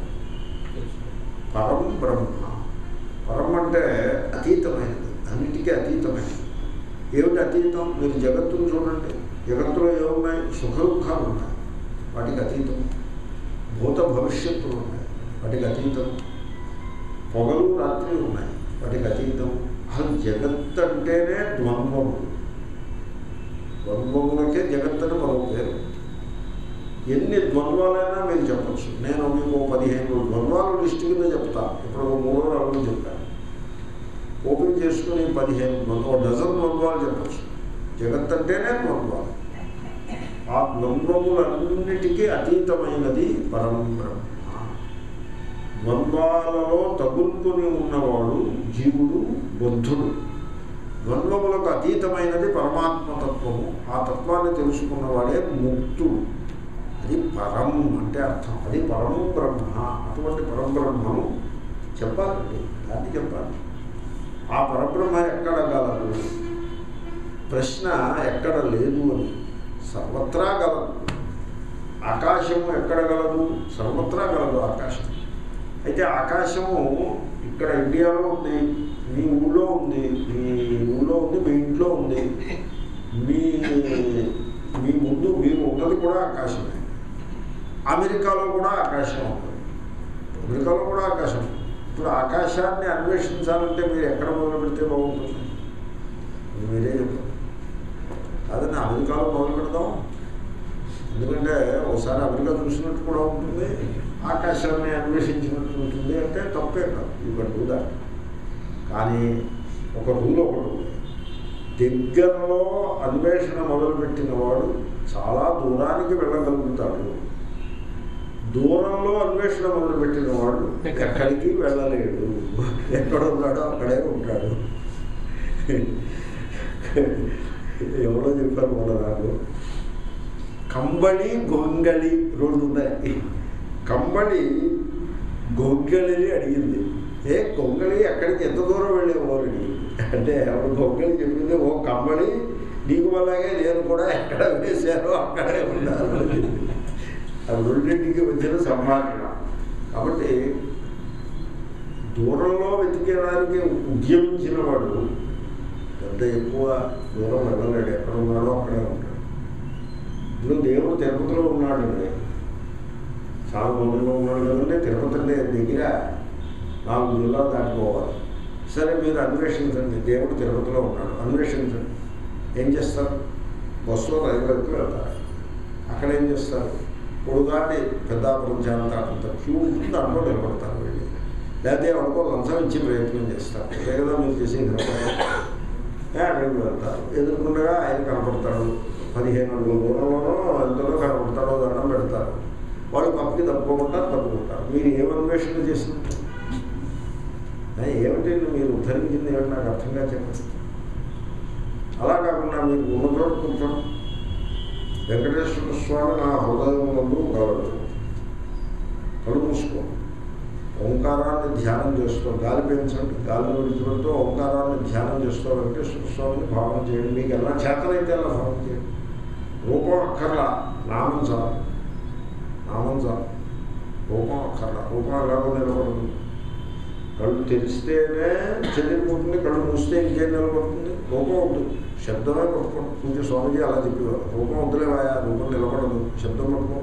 పరం బ్రహ్మ పరం అంటే అతీతమైనది అన్నిటికీ అతీతమైనది ఏమిటి అతీతం మీరు జగత్తును చూడండి జగత్తులో ఏమున్నాయి సుఖ దుఃఖాలు ఉన్నాయి వాటికి అతీతం భూత భవిష్యత్తులు ఉన్నాయి వాటికి అతీతం పొగలు రాత్రి ఉన్నాయి వాటికి అతీతం అసలు జగత్ అంటేనే ద్వంద్వములు ద్వంద్వములకే జగత్ అని మరో పేరు ఎన్ని ద్వంద్వాలైనా మీరు చెప్పచ్చు నేను మీకు పదిహేను ద్వంద్వాలు లిస్ట్ కింద చెప్తా ఇప్పుడు ఒక మూడో నాలుగు చెప్పాను ఓపెన్ చేసుకుని పదిహేను ద్వంద్వ డజన్ ద్వంద్వాలు చెప్పచ్చు జగత్ అంటేనే ద్వంద్వాలు ఆ ద్వంద్వములన్నిటికీ అతీతమైనది పరం బ్రహ్మ ద్వంద్వాలలో తగులుకొని ఉన్నవాడు జీవుడు బుద్ధుడు ద్వంద్వములకు అతీతమైనది పరమాత్మతత్వము ఆ తత్వాన్ని తెలుసుకున్నవాడే ముక్తుడు అది పరం అంటే అర్థం అది పరము బ్రహ్మ అటువంటి పరబ్రహ్మను చెప్పాలండి దాన్ని చెప్పాలి ఆ పరబ్రహ్మ ఎక్కడ గలదు ప్రశ్న ఎక్కడ లేదు అని సర్వత్రా గలదు ఆకాశము ఎక్కడ గలదు సర్వత్రా గలదు ఆకాశం అయితే ఆకాశము ఇక్కడ ఇండియాలో ఉంది మీ ఊళ్ళో ఉంది మీ ఊళ్ళో ఉంది మీ ఇంట్లో ఉంది మీ మీ ముందు మీరు ఉన్నది కూడా ఆకాశమే అమెరికాలో కూడా ఆకాశం ఉంది అమెరికాలో కూడా ఆకాశం ఉంది ఇప్పుడు ఆకాశాన్ని అన్వేషించాలంటే మీరు ఎక్కడ మొదలు పెడితే బాగుంటుంది మీరే చెప్పారు కాదని అమెరికాలో మొదలు పెడదాం ఎందుకంటే ఒకసారి అమెరికా చూసినట్టు కూడా ఉంటుంది ఆకాశాన్ని అన్వేషించినట్టు ఉంటుంది అంటే తప్పే కాదు ఇక్కడ కూడా కానీ ఒక రూల్ ఒకటి ఉంది దగ్గరలో అన్వేషణ మొదలుపెట్టిన వాడు చాలా దూరానికి వెళ్ళగలుగుతాడు దూరంలో అన్వేషణ మొదలుపెట్టిన వాడు ఎక్కడికి వెళ్ళలేడు ఎక్కడ ఉన్నాడో అక్కడే ఉంటాడు ఎవరో చెప్పారు మొన్న నాకు కంబళి గొంగళి రెండు ఉన్నాయి కంబళి గొంగళిని అడిగింది ఏ గొంగళి ఎక్కడికి ఎంత దూరం వెళ్ళేవో అని అంటే ఎవరు గొంగళి చెప్పింది ఓ కంబళి నీకు అలాగే నేను కూడా ఎక్కడ వేశానో అక్కడే ఉన్నాను అది రెండింటికి వచ్చిన సంభాషణ కాబట్టి దూరంలో వెతికేదానికి ఉద్యమించిన వాడు పెద్ద ఎక్కువ దూరం వెళ్ళలేడు ఎక్కడ ఉన్నాడో అక్కడే ఉంటాడు ఇప్పుడు దేవుడు తిరుపతిలో ఉన్నాడండి చాలా దూరంలో ఉన్నాడు కదంటే తిరుపతి అంటే దగ్గర నాలుగు జిల్లాలు దాటిపోవాలి సరే మీరు అన్వేషించండి దేవుడు తిరుపతిలో ఉన్నాడు అన్వేషించండి ఏం చేస్తారు బస్సులో రైలు వరకు వెళ్తారు అక్కడ ఏం చేస్తారు పొడుగాటి పెద్దాపురం చేరంత అంత క్యూ ఉంటుంది దాంట్లో నిలబడతారు వెళ్ళి లేకపోతే ఎవరికో లంచం ఇచ్చి ప్రయత్నం చేస్తారు అంతే కదా మీరు చేసే అక్కడికి వెళ్తారు ఎదుర్కొండగా ఆయన కనపడతాడు పదిహేను అడుగుల దూరంలోనో ఎంతలో కనపడతాడో దండం పెడతారు వాళ్ళు పక్కకి తప్పుకుంటారు తప్పుకుంటారు మీరు ఏం అన్వేషణ చేసినట్టు ఏమిటి మీరు ఉద్ధరించింది ఏమిటి నాకు అర్థంగా చెప్పండి అలా కాకుండా మీరు ఉన్న చోట కూర్చోండి వెంకటేశ్వర స్వామి నా హృదయం ముందు గలడు కళ్ళు మూసుకో ఓంకారాన్ని ధ్యానం చేస్తూ గాలి పెంచండి గాలిని విడిచిపెడుతూ ఓంకారాన్ని ధ్యానం చేస్తూ వెంకటేశ్వర స్వామిని భావన చేయండి మీకు ఎలా చేతనైతే అలా భావన చేయండి రూపం అక్కర్లా నామం చాలు నామం చాలు రూపం అక్కర్లా రూపం ఎలాగో నిలబడుతుంది కళ్ళు తెరిస్తేనే చెల్లిపోతుంది కళ్ళు మూస్తే ఇంకేం నిలబడుతుంది రూపం ఉంటుంది శబ్దమే పట్టుకోండి పూజ స్వామిజీ అలా చెప్పేవారు రూపం వదిలేవాయా రూపం నిలబడదు శబ్దం పట్టుకో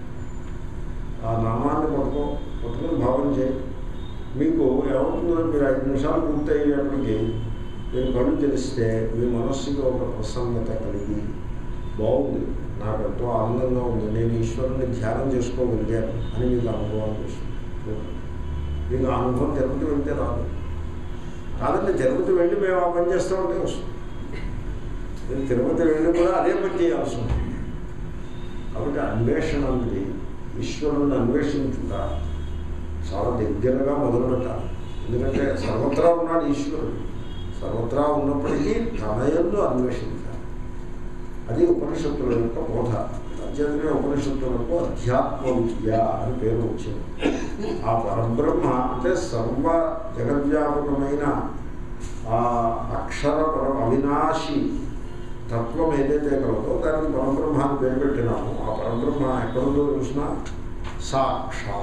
ఆ నామాన్ని పట్టుకో పట్టుకుని భావన చేయి మీకు ఏమవుతుందో మీరు ఐదు నిమిషాలు పూర్తి అయ్యేప్పటికీ మీరు కళ్ళు తెలిస్తే మీ మనస్సుకి ఒక ప్రసన్నత కలిగి బాగుంది నాకు ఎంతో ఆనందంగా ఉంది నేను ఈశ్వరుని ధ్యానం చేసుకోగలిగాను అని మీకు అనుభవం చేస్తుంది చూడండి మీకు ఆ అనుభవం తిరుపతి వెళ్తే రాదు కాదండి తిరుపతి వెళ్ళి మేము ఆ పని చేస్తామంటే వస్తుంది నేను తిరుపతి వెళ్ళి కూడా అదే పని చేయాల్సి ఉంటుంది కాబట్టి అన్వేషణ ఉంది ఈశ్వరుని అన్వేషించుట చాలా దగ్గరగా మొదలుపెట్టాలి ఎందుకంటే సర్వత్రా ఉన్నాడు ఈశ్వరుడు సర్వత్రా ఉన్నప్పటికీ తన ఎందు అన్వేషించాలి అది ఉపనిషత్తుల యొక్క బోధ అత్యంతనే ఉపనిషత్తులకు అధ్యాత్మ విద్య అని పేరు వచ్చింది ఆ పరబ్రహ్మ అంటే సర్వ జగద్వ్యాపకమైన ఆ అక్షర పర అవినాశి తత్వం ఏదైతే కలదో దానికి పరబ్రహ్మ అని పేరు పెట్టినాము ఆ పరబ్రహ్మ ఎక్కడుందో చూసినా సాక్షా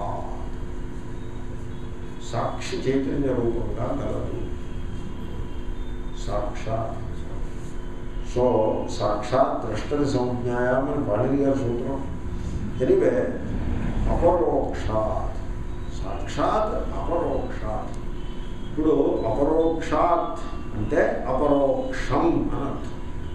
సాక్షి చైతన్య రూపంగా కలదు సాక్షాత్ సో సాక్షాత్ ద్రష్టని సంజ్ఞాయామని పాణిని గారి సూత్రం ఎనివే అపరోక్షాత్ సాక్షాత్ అపరోక్షాత్ ఇప్పుడు అపరోక్షాత్ అంటే అపరోక్షం అని అర్థం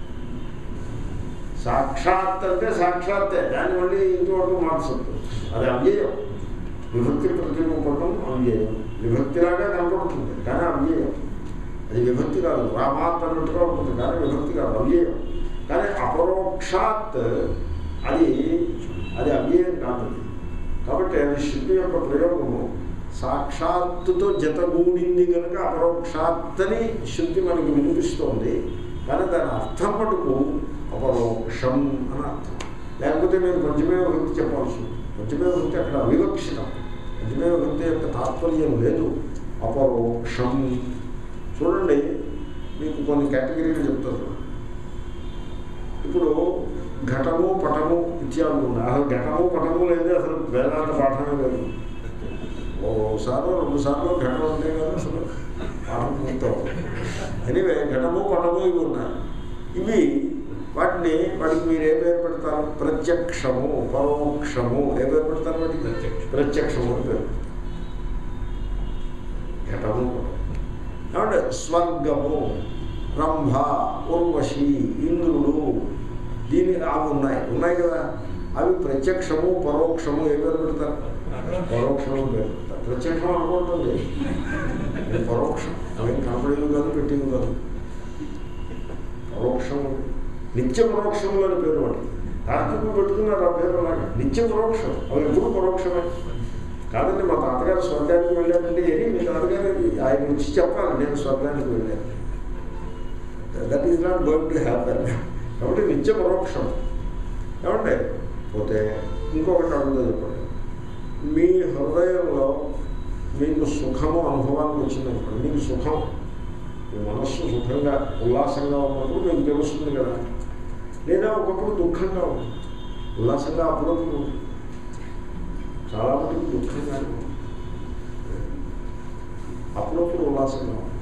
సాక్షాత్ అంటే సాక్షాత్తే దాన్ని మళ్ళీ ఇంతవరకు మార్చద్దు అది అవ్యయం విభక్తి ప్రతిరూపకం అవ్యయం విభక్తిలాగా కనపడుతుంది కానీ అవ్యయం అది విభక్తి కాదు రామాత్ అన్నట్టుగా ఉంటుంది కానీ విభక్తి కాదు అవ్యయం కానీ అపరోక్షాత్ అది అది అవ్యయం కాదు అది. కాబట్టి అది శృతి యొక్క ప్రయోగము సాక్షాత్తుతో జతగూడింది కనుక అపరోక్షాత్తని శృతి మనకి వినిపిస్తోంది కానీ దాని అర్థం మటుకు అపరోక్షం అని అర్థం లేకపోతే మీరు పంచమే విభక్తి చెప్పాల్సి ఉంది పంచమే విభక్తి అక్కడ అవివక్షితం పంచమే విభక్తి యొక్క తాత్పర్యం లేదు అపరోక్షం చూడండి మీకు కొన్ని కేటగిరీలు చెప్తారు ఇప్పుడు ఘటము పటము ఇత్యాదులు ఉన్నాయి అసలు ఘటము పటము లేదు అసలు వేదాంత పాఠమే లేదు ఓసారి రెండు సార్లు ఘటం ఉంటే కదా అసలు పాఠం పూర్తవు ఎనివే ఘటము పటము ఇవి ఉన్నాయి ఇవి వాటిని వాటికి మీరు ఏ పేరు పెడతారు ప్రత్యక్షము పరోక్షము ఏ పేరు పెడతారు వాటికి ప్రత్యక్షము అని పేరు పెడతారు ఘటము పటము ఏమంటే స్వర్గము రంభ ఉర్వశి ఇంద్రుడు దీని అవి ఉన్నాయి ఉన్నాయి కదా అవి ప్రత్యక్షము పరోక్షము ఏ పేరు పెడతారు పరోక్షము పేరు పెడతారు ప్రత్యక్షం అనుకుంటుంది ఇది పరోక్షం అవి కనపడేవి కాదు పెట్టేవి కాదు పరోక్షం నిత్య పరోక్షములు అని పేరు వాటి తార్కికులు పెట్టుకున్నారు ఆ పేరు అలాగా నిత్య పరోక్షం అవి ఎప్పుడు పరోక్షమే కాదండి మా తాతగారు స్వర్గానికి వెళ్ళానండి ఏది మీ తాతగారు ఆయన వచ్చి చెప్పాలి నేను స్వర్గానికి వెళ్ళాను that is not going to happen కాబట్టి నిత్య పరోక్షం ఏమంటే పోతే ఇంకొకటి అడుగుతా చెప్పండి మీ హృదయంలో మీకు సుఖము అనుభవానికి వచ్చినప్పుడు మీకు సుఖం మీ మనస్సు సుఖంగా ఉల్లాసంగా ఉన్నప్పుడు మీకు తెలుస్తుంది కదా లేదా ఒకప్పుడు దుఃఖంగా ఉంది ఉల్లాసంగా అప్పుడప్పుడు ఉంది చాలా మందికి దుఃఖంగానే ఉంది అప్పుడప్పుడు ఉల్లాసంగా ఉంది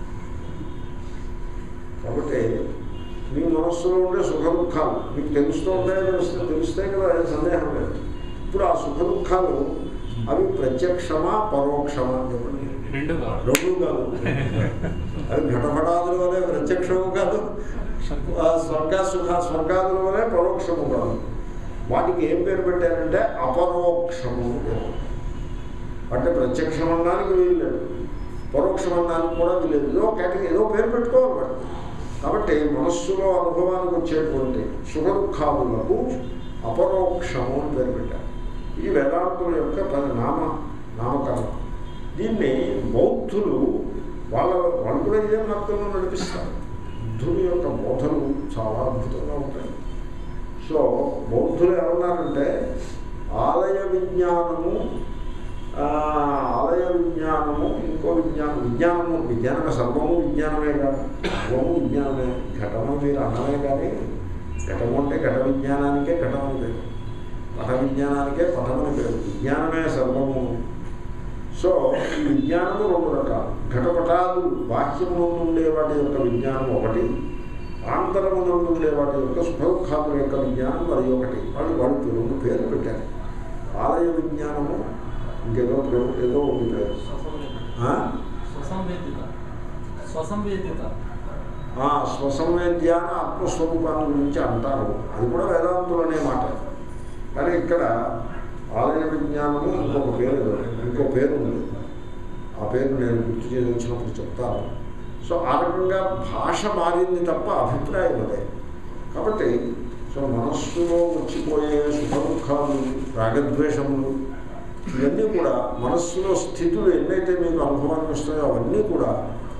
కాబట్టి మీ మనస్సులో ఉండే సుఖ దుఃఖాలు మీకు తెలుస్తూ ఉంటాయో తెలుస్తే తెలుస్తాయి కదా ఏం సందేహం లేదు ఇప్పుడు ఆ సుఖ దుఃఖాలు అవి ప్రత్యక్షమా పరోక్షమా చెప్పండి
రెండు కాదు
రెండు కాదు అవి ఘటపటాదులు వలె ప్రత్యక్షము కాదు ఆ స్వర్గ సుఖ స్వర్గాదుల వలె పరోక్షము కాదు వాటికి ఏం పేరు పెట్టారంటే అపరోక్షము అని పేరు అంటే ప్రత్యక్షం అనడానికి వీల్లేదు పరోక్షం అనడానికి కూడా వీల్లేదు ఏదో కేటగిరీ ఏదో పేరు పెట్టుకోవాలి వాడు కాబట్టి మనస్సులో అనుభవానికి వచ్చేటువంటి సుఖ దుఃఖాదులకు అపరోక్షము అని పేరు పెట్టారు ఈ వేదాంతుల యొక్క పది నామ నామకరణం దీన్ని బౌద్ధులు వాళ్ళ వాళ్ళు కూడా ఇదే మార్గంలో నడిపిస్తారు బుద్ధుని యొక్క బోధలు చాలా అద్భుతంగా ఉంటాయి సో బౌద్ధులు ఏమన్నారంటే ఆలయ విజ్ఞానము ఆ, ఆలయ విజ్ఞానము ఇంకో విజ్ఞానం విజ్ఞానము విజ్ఞానమే సర్వము విజ్ఞానమే కాదు సర్వము విజ్ఞానమే ఘటము మీరు అనమే కానీ ఘటము అంటే ఘట విజ్ఞానానికే ఘటం అని పేరు పట విజ్ఞానానికే పటమని పేరు విజ్ఞానమే సర్వము సో ఈ విజ్ఞానము రెండు రకాలు ఘటపటాలు బాహ్యము ఉండే వాటి యొక్క విజ్ఞానం ఒకటి ఆంతరమున ఉండే వాటి యొక్క సుఖదుఖాదుల యొక్క విజ్ఞానం మరి ఒకటి వాళ్ళు వాళ్ళు రెండు పేర్లు పెట్టారు ఆలయ విజ్ఞానము ఇంకేదో పేరు ఏదో ఉంది పేరు ఆ?
స్వసంవేదిత స్వసంవేదిత
ఆ, స్వసంవేద్యాన ఆత్మస్వరూపాన్ని గురించి అంటారు అది కూడా వేదాంతులు అనే మాట కానీ ఇక్కడ ఆలయ విజ్ఞానము ఇంకొక పేరు ఇంకో పేరు ఉంది ఆ పేరు నేను గుర్తు చేసి వచ్చినప్పుడు చెప్తాను సో ఆ రకంగా భాష మారింది తప్ప అభిప్రాయం అదే కాబట్టి సో మనస్సులో వచ్చిపోయే సుఖ దుఃఖాలు రాగద్వేషములు ఇవన్నీ కూడా మనస్సులో స్థితులు ఎన్నైతే మీకు అనుభవానికి వస్తాయో అవన్నీ కూడా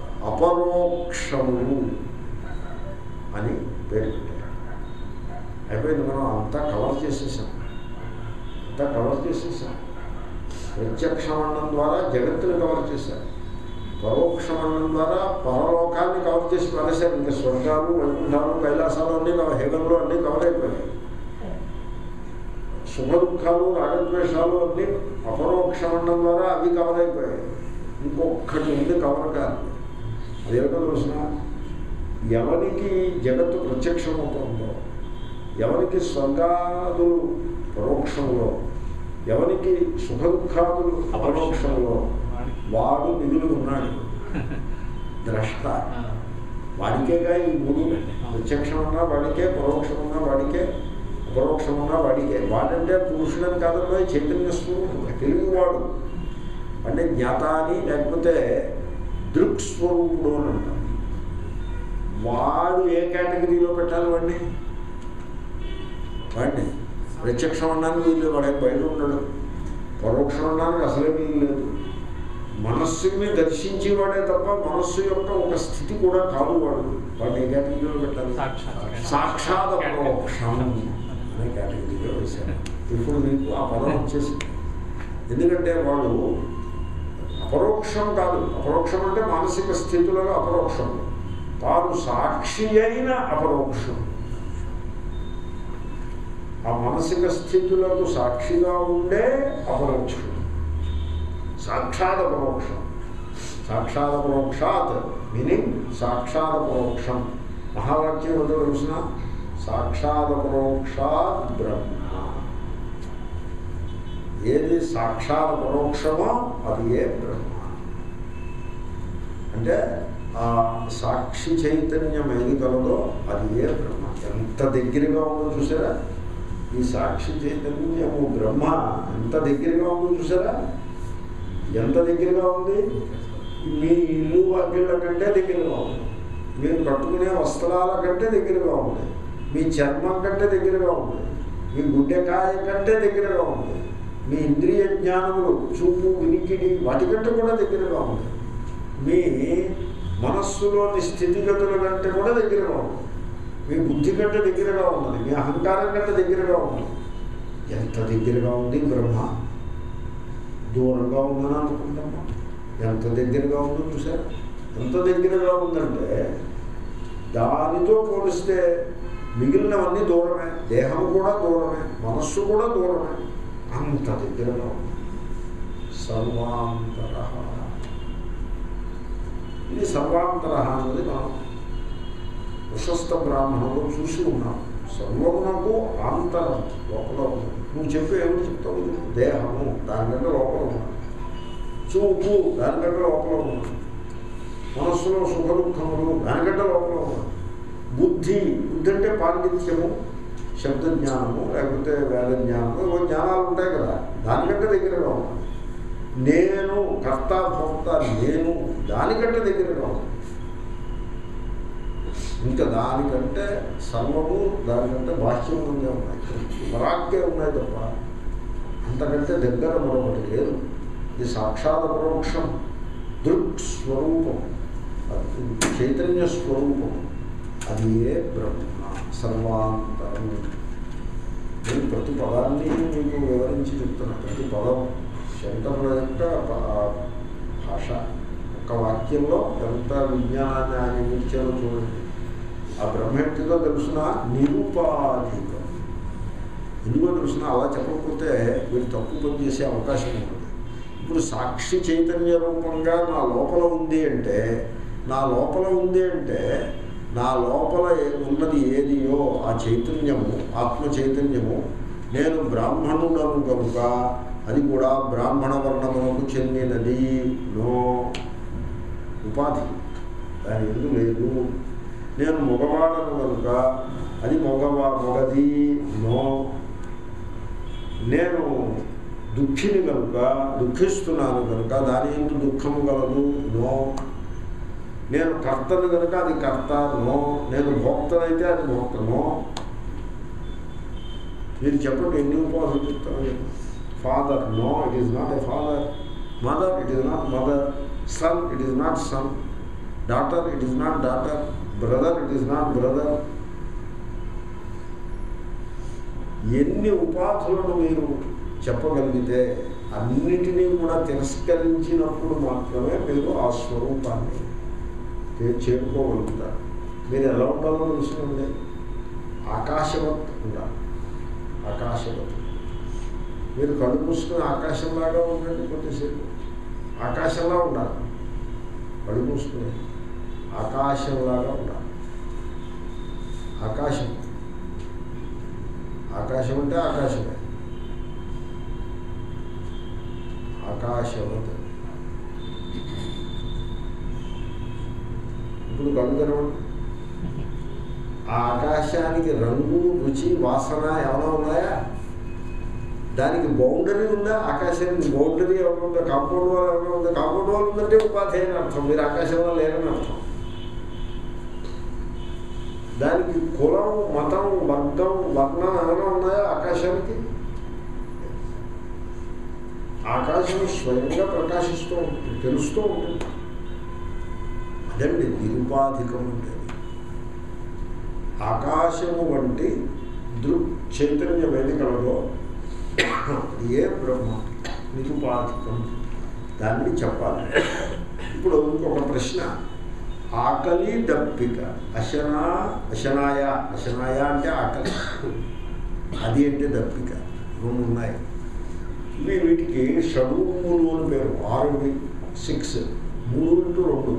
అపరోక్షములు అని పేరు పెట్టారు అయిపోయింది మనం అంతా కవర్ చేసేసాం అంతా కవర్ చేసేసాం ప్రత్యక్షమరణం ద్వారా జగత్తుని కవర్ చేశారు పరోక్షమరణం ద్వారా పరలోకాన్ని కవర్ చేసి పడేశారు ఇంకా స్వర్గాలు వైకుంఠాలు కైలాసాలు అన్నీ కవర్ హేగంలో అన్నీ కవర్ అయిపోయాయి సుఖ దుఃఖాలు రాగద్వేషాలు అన్నీ అపరోక్షమరణం ద్వారా అవి కవర్ అయిపోయాయి ఇంకొక్కటి ఉంది కవర్ కాదు అదేమిటో తెలిసిన ఎవరికి జగత్తు ప్రత్యక్షమవుతుందో ఎవరికి స్వర్గాదులు పరోక్షంలో ఎవరికి సుఖ దుఃఖాదులు అపరోక్షంలో వాడు మిగులు ఉన్నాడు ద్రష్ట వాడికేగా ఈ మూడు ప్రత్యక్షం ఉన్నా వాడికే పరోక్షం ఉన్నా వాడికే అపరోక్షం ఉన్నా వాడికే వాడంటే పురుషుడని కాదంలో చైతన్య స్వరూపుడు తెలుగువాడు అంటే జ్ఞాత అని లేకపోతే దృక్స్వరూపుడు అని అంటారు వాడు ఏ కేటగిరీలో పెట్టాలి వాడిని వాడిని ప్రత్యక్షం అనడానికి వీళ్ళు వాడే బయట ఉండడు పరోక్షం అనడానికి అసలే వీలు లేదు మనస్సుని దర్శించేవాడే తప్ప మనస్సు యొక్క ఒక స్థితి కూడా కాదు వాడు వాడిని ఏ కేటగిరీలో పెట్టాలి
సాక్షాత్.
సాక్షాత్ అపరోక్షం అనే కేటగిరీలో వేశారు ఇప్పుడు మీకు ఆ పదం వచ్చేసింది ఎందుకంటే వాడు అపరోక్షం కాదు అపరోక్షం అంటే మానసిక స్థితులలో అపరోక్షం తాను సాక్షి అయిన అపరోక్షం ఆ మానసిక స్థితులకు సాక్షిగా ఉండే అపరోక్షం సాక్షాత్ అపరోక్షం సాక్షాత్ అపరోక్షాత్ మీనింగ్ సాక్షాత్ అపరోక్షం మహావాక్యం ఏదో తెలిసిన సాక్షాత్ అపరోక్షాత్ బ్రహ్మ ఏది సాక్షాత్ పరోక్షమో అది ఏ బ్రహ్మ అంటే ఆ సాక్షి చైతన్యం ఏది కలదో అది ఏ బ్రహ్మ ఎంత దగ్గరగా ఉందో చూసారా ఈ సాక్షి చైతన్యము బ్రహ్మ ఎంత దగ్గరగా ఉందో చూసారా ఎంత దగ్గరగా ఉంది మీ ఇల్లు వాకిళ్ళ కంటే దగ్గరగా ఉంది మీరు కట్టుకునే వస్త్రాల కంటే దగ్గరగా ఉంది మీ చర్మం కంటే దగ్గరగా ఉంది మీ గుడ్డెకాయ కంటే దగ్గరగా ఉంది మీ ఇంద్రియ జ్ఞానములు చూపు వినికిడి వాటికంటే కూడా దగ్గరగా ఉంది మీ మనస్సులోని స్థితిగతుల కంటే కూడా దగ్గరగా ఉంది మీ బుద్ధి కంటే దగ్గరగా ఉన్నది మీ అహంకారం కంటే దగ్గరగా ఉంది ఎంత దగ్గరగా ఉంది బ్రహ్మ దూరంగా ఉందని అనుకుంటామా ఎంత దగ్గరగా ఉందో చూసారు ఎంత దగ్గరగా ఉందంటే దానితో పోలిస్తే మిగిలినవన్నీ దూరమే దేహం కూడా దూరమే మనస్సు కూడా దూరమే అంత దగ్గరగా ఉంది సర్వాంతర ఇది సర్వాంతర అన్నది మనం ప్రశస్త బ్రాహ్మణంలో చూసి ఉన్నాం సర్వమునకు ఆంతరం లోపల ఉంది నువ్వు చెప్పు ఏమిటి చెప్తావు దేహము దానికంటే లోపల ఉన్నాడు చూపు దానికంటే లోపల ఉన్నాడు మనస్సులో సుఖ దుఃఖములు దానికంటే లోపల ఉన్నాడు బుద్ధి బుద్ధి అంటే పాండిత్యము శబ్ద జ్ఞానము లేకపోతే వేద జ్ఞానము ఏవో జ్ఞానాలు ఉంటాయి కదా దానికంటే దగ్గరగా ఉంది నేను కర్త భోక్త నేను దానికంటే దగ్గరగా ఉంది ఇంకా దానికంటే సర్వము దానికంటే బాహ్యంగానే ఉన్నాయి పరాక్కే ఉన్నాయి తప్ప అంతకంటే దగ్గర మరొకటి లేదు ఇది సాక్షాత్ పరోక్షం దృక్ స్వరూపం అది చైతన్య స్వరూపం అది ఏ బ్రహ్మ సర్వాంతరం నేను ప్రతి పదాన్ని మీకు వివరించి చెప్తున్నా ప్రతి పదం శంకరుల యొక్క ప- భాష ఒక వాక్యంలో ఎంత విజ్ఞానాన్ని ఆయన ఇచ్చారో చూడండి ఆ బ్రహ్మేంటితో తెలుసిన నిరుపాధికం ఎందుకో తెలుసిన అలా చెప్పకపోతే వీడు తప్పు పని చేసే అవకాశం ఉంటుంది ఇప్పుడు సాక్షి చైతన్య రూపంగా నా లోపల ఉంది అంటే నా లోపల ఉంది అంటే నా లోపల ఏ- ఉన్నది ఏదియో ఆ చైతన్యము ఆత్మ చైతన్యము నేను బ్రాహ్మణుడను కనుక అది కూడా బ్రాహ్మణ వర్ణములకు చెందినది నో ఉపాధి దాని ఎందుకు లేదు నేను మగవాడను కనుక అది మగవా మగది నో నేను దుఃఖిని కనుక దుఃఖిస్తున్నాను కనుక దాని ఎందు దుఃఖము గలదు నో నేను కర్తను కనుక అది కర్త నో నేను భోక్తనైతే అది భోక్త నో మీరు చెప్పండి ఎన్ని ఉపవాసాలు చెప్తారు father no it is not a father mother it is not mother son it is not son daughter it is not daughter brother it is not brother ఎన్ని ఉపాధులను మీరు చెప్పగలిగితే అన్నిటినీ కూడా తిరస్కరించినప్పుడు మాత్రమే మీరు ఆ స్వరూపాన్ని చే- చేరుకోగలుగుతారు మీరు ఎలా ఉండాలో తెలుసుకుంది ఆకాశవత్ ఉండాలి ఆకాశవత్ మీరు కళ్ళు మూసుకుని ఆకాశంలాగా ఉండండి కొద్దిసేపు ఆకాశంలా ఉండాలి కళ్ళు మూసుకుని ఆకాశంలాగా ఉండాలి ఆకాశం ఆకాశం అంటే ఆకాశమే ఆకాశవత్ ఇప్పుడు కళ్ళు తెరవండి ఆ ఆకాశానికి రంగు రుచి వాసన ఏమైనా ఉన్నాయా దానికి బౌండరీ ఉందా ఆకాశానికి బౌండరీ ఏమైనా ఉందా కాంపౌండ్ వాల్ ఏమైనా ఉందా కాంపౌండ్ వాల్ ఉందంటే ఉపాధి అని అర్థం మీరు ఆకాశంలో లేరని అర్థం దానికి కులం మతం వర్గం వర్ణం ఏమైనా ఉన్నాయా ఆకాశానికి ఆకాశం స్వయంగా ప్రకాశిస్తూ ఉంటుంది తెలుస్తూ ఉంటుంది అదండి నిరుపాధికం ఉండేది ఆకాశము వంటి దృక్ చైతన్యం ఏది కలదో ఏ బ్రహ్మ నిరుపాధికం దాన్ని చెప్పాలి ఇప్పుడు ఇంకొక ప్రశ్న ఆకలి దప్పిక అశనా అశనాయ అశనాయ అంటే ఆకలి అది అంటే దప్పిక రెండు ఉన్నాయి ఇవి వీటికి షడూములు అని పేరు ఆరు సిక్స్ మూడు ఇంటూ రెండు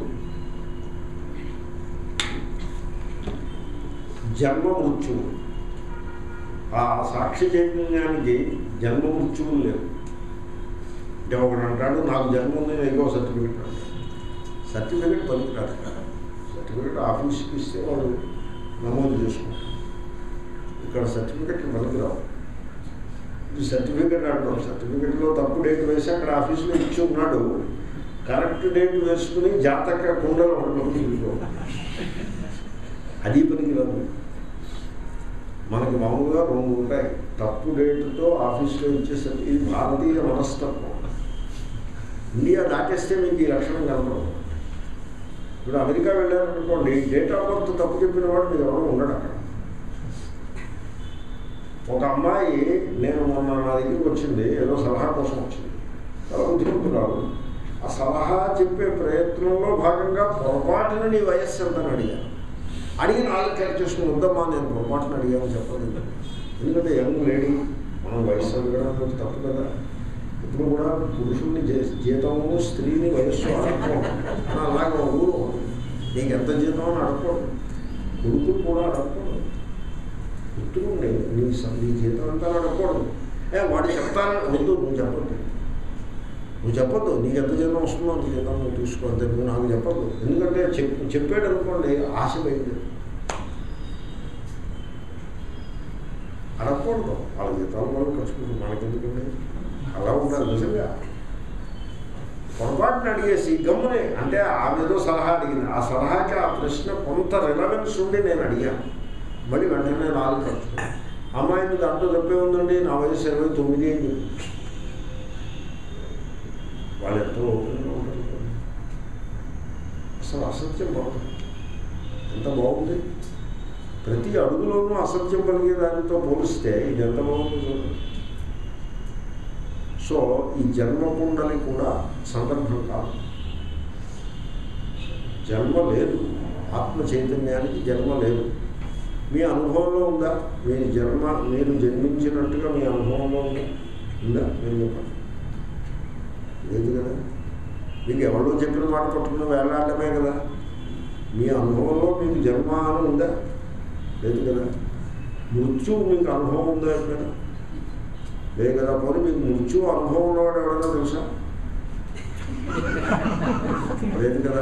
జన్మ మృత్యువు ఆ సాక్షి చైతన్యానికి జన్మ మృత్యువులు లేవు అంటే ఒకడు అంటాడు నాకు జన్మ ఉంది ఏదో సర్టిఫికెట్ అంటాడు సర్టిఫికెట్ పనికిరాదు సర్టిఫికెట్ ఆఫీస్కి ఇస్తే వాళ్ళు నమోదు చేసుకుంటారు ఇక్కడ సర్టిఫికెట్ పనికిరావు ఇది సర్టిఫికెట్ అంటాం సర్టిఫికెట్లో తప్పు డేట్ వేసి అక్కడ ఆఫీస్లో ఇచ్చి ఉన్నాడు కరెక్ట్ డేట్ వేసుకుని జాతక కుండలు ఒకటి పంపించుకో అది పనికిరాదు మనకి మామూలుగా రెండు ఉంటాయి తప్పు డేట్తో ఆఫీస్లో ఇచ్చేసరికి ఇది భారతీయ మనస్తత్వం ఇండియా దాటేస్తే మీకు ఈ లక్షణం కనపడదు ఇప్పుడు అమెరికా వెళ్ళారనుకోండి డేట్ ఆఫ్ బర్త్ తప్పు చెప్పిన వాడు మీరు ఎవరు ఉండడు అక్కడ ఒక అమ్మాయి నేను మొన్న నా దగ్గరికి వచ్చింది ఏదో సలహా కోసం వచ్చింది చాలా బుద్ధిమంతురాలు ఆ సలహా చెప్పే ప్రయత్నంలో భాగంగా పొరపాటున నీ వయస్సు ఎంత అని అడిగాను అడిగి నాలుగు క్యారెక్ట్ చేసుకుని వద్దమ్మా నేను పొరపాటున అడిగాను చెప్పలేదు ఎందుకంటే యంగ్ లేడీ మనం వయస్సు అడగడం కొంచెం తప్పు కదా ఇప్పుడు కూడా పురుషుల్ని జీ- జీతము స్త్రీని వయస్సు అడగకూడదు అని అలాగే ఒక ఊరు ఉంది. నీకు ఎంత జీతం అని అడగకూడదు కొడుకులు కూడా అడగకూడదు పుట్టుకుండే నీ స- నీ జీతం అంతా అడగకూడదు ఏ వాడు చెప్తాను వద్దు నువ్వు చెప్పొద్దు నువ్వు చెప్పొద్దు నీకు ఎంత జీతం వస్తుందో అంత జీతం నువ్వు తీసుకోవద్దు నువ్వు నాకు చెప్పొద్దు ఎందుకంటే చెప్ చెప్పాడు అనుకోండి ఆశ పోయింది మర్చిపోయి మనకెందుకండి అలా ఉండాలి నిజంగా పొరపాటున అడిగేసి గమ్మునే అంటే ఆమె ఏదో సలహా అడిగింది ఆ సలహాకి ఆ ప్రశ్న కొంత రిలవెన్స్ ఉండి నేను అడిగాను మళ్ళీ వెంటనే నాలుగు ఖర్చు అమ్మాయిని దాంట్లో తప్పే ఉందండి నా వయసు ఇరవై తొమ్మిది అని చెప్పి వాళ్ళు ఎంతో ఓపెన్గా ఉంటారు అసలు అసత్యం బాగుంది ఎంత బాగుంది ప్రతి అడుగులోనూ అసత్యం కలిగే దానితో పోలిస్తే ఇది ఎంత బాగుంది చూడండి సో ఈ జన్మకుండలి కూడా సందర్భం కాదు జన్మ లేదు ఆత్మ చైతన్యానికి జన్మ లేదు మీ అనుభవంలో ఉందా మీ జన్మ మీరు జన్మించినట్టుగా మీ అనుభవంలో ఉందా ఉందా మీరు చెప్పండి లేదు కదా మీకు ఎవరో చెప్పిన మాట పట్టుకున్న వేలాడమే కదా మీ అనుభవంలో మీకు జన్మ అని ఉందా లేదు కదా మృత్యువు మీకు అనుభవం ఉందా ఎప్పుడైనా లేదు కదా పోనీ మీకు మృత్యు అనుభవం ఉన్నవాడు ఎవడన్నా తెలుసా లేదు కదా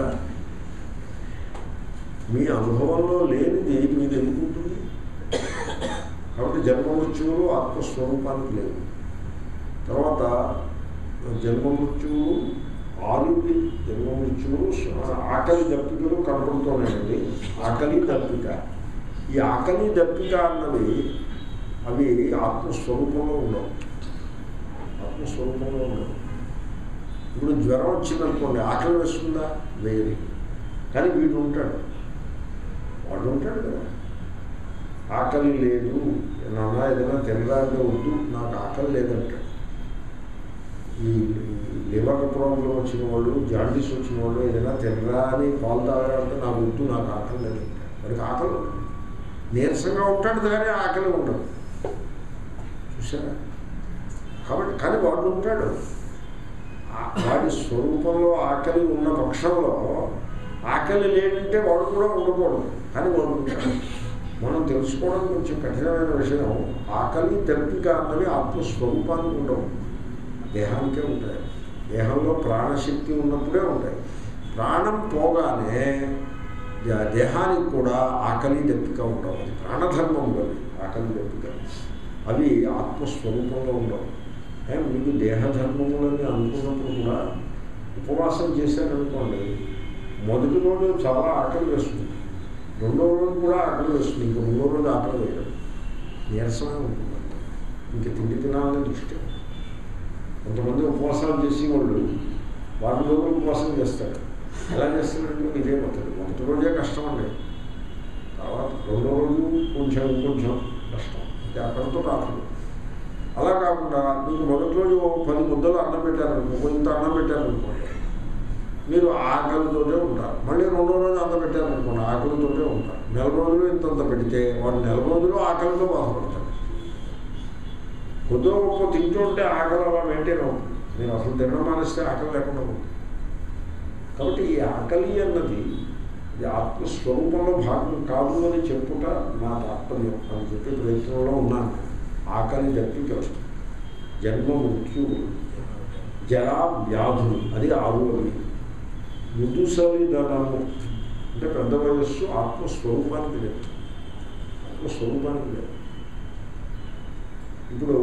మీ అనుభవంలో లేనిది మీకు ఎందుకు ఉంటుంది కాబట్టి జన్మ మృత్యువులు ఆత్మస్వరూపానికి లేవు తర్వాత జన్మ మృత్యువులు ఆరువి జన్మ మృత్యువులు ఆకలి దప్పికలు కనపడుతున్నాయండి ఆకలి దప్పిక ఈ ఆకలి దప్పిక అన్నవి అవి ఆత్మస్వరూపంలో ఉండవు ఆత్మస్వరూపంలో ఉండవు ఇప్పుడు జ్వరం వచ్చిందనుకోండి ఆకలి వేస్తుందా వేయదు కానీ వీడు ఉంటాడు వాడు ఉంటాడు కదా ఆకలి లేదు నాన్న ఏదైనా తినడానికి వద్దు నాకు ఆకలి లేదంటాడు ఈ లివర్ ప్రాబ్లం వచ్చిన వాళ్ళు జాండీస్ వచ్చిన వాళ్ళు ఏదైనా తినరా అని పాలు తాగాలంటే నాకు వద్దు నాకు ఆకలి లేదు వాడికి ఆకలి ఉండదు నీరసంగా ఉంటాడు కానీ ఆకలి ఉండదు చూసారా కాబట్టి కానీ వాడు ఉంటాడు ఆ- వాడి స్వరూపంలో ఆకలి ఉన్న పక్షంలో ఆకలి లేదంటే వాడు కూడా ఉండకూడదు కానీ వాడు ఉంటాడు మనం తెలుసుకోవడం కొంచెం కఠినమైన విషయం ఆకలి దప్పిక అన్నవి ఆత్మస్వరూపానికి ఉండవు దేహానికే ఉంటాయి దేహంలో ప్రాణశక్తి ఉన్నప్పుడే ఉంటాయి ప్రాణం పోగానే దే- దేహానికి కూడా ఆకలి దప్పిక ఉండవు అది ప్రాణధర్మం అవి ఆకలి దప్పిక అవి ఆత్మస్వరూపంలో ఉండవు ఏ, మీకు దేహధర్మములని అనుకున్నప్పుడు కూడా ఉపవాసం చేశారనుకోండి మొదటి రోజు చాలా ఆకలి వేస్తుంది రెండో రోజు కూడా ఆకలి వేస్తుంది ఇంక మూడో రోజు ఆకలి వేయడం నీరసమే ఉంటుంది ఇంక తిండి తినాలని ఇష్టం కొంతమంది ఉపవాసాలు చేసి వాళ్ళు వారం రోజులు ఉపవాసం చేస్తారు ఎలా చేస్తారంటే ఇదే పద్ధతి మొదటి రోజే కష్టం అండి తర్వాత రెండో రోజు కొంచెం ఇంకొంచెం కష్టం అంటే అక్కడితో రాదు అలా కాకుండా మీకు మొదటి రోజు ఓ పది ముద్దలు అన్నం పెట్టారనుకో ఇంత అన్నం పెట్టారనుకోండి మీరు ఆకలితోటే ఉంటారు మళ్ళీ రెండో రోజు అంత పెట్టారనుకోండి ఆకలితోటే ఉంటారు నెల రోజులు ఇంతంత పెడితే వాడు నెల రోజులు ఆకలితో బాధపడతాడు కొద్దిగా గొప్ప తింటుంటే ఆకలి అలా మెయింటైన్ అవుతుంది నేను అసలు తినడం మానేస్తే ఆకలి లేకుండా ఉంటుంది కాబట్టి ఈ ఆకలి అన్నది ఇది ఆత్మస్వరూపంలో భాగం కాదు అని చెప్పుట నా తాత్పర్యం అని చెప్పే ప్రయత్నంలో ఉన్నాను ఆకలి దప్పిక జన్మ మృత్యువు జరా వ్యాధులు అది ఆరువది మృదుసలిదనము అంటే పెద్ద వయస్సు ఆత్మస్వరూపానికి లేదు ఆత్మస్వరూపానికి లేదు ఇప్పుడు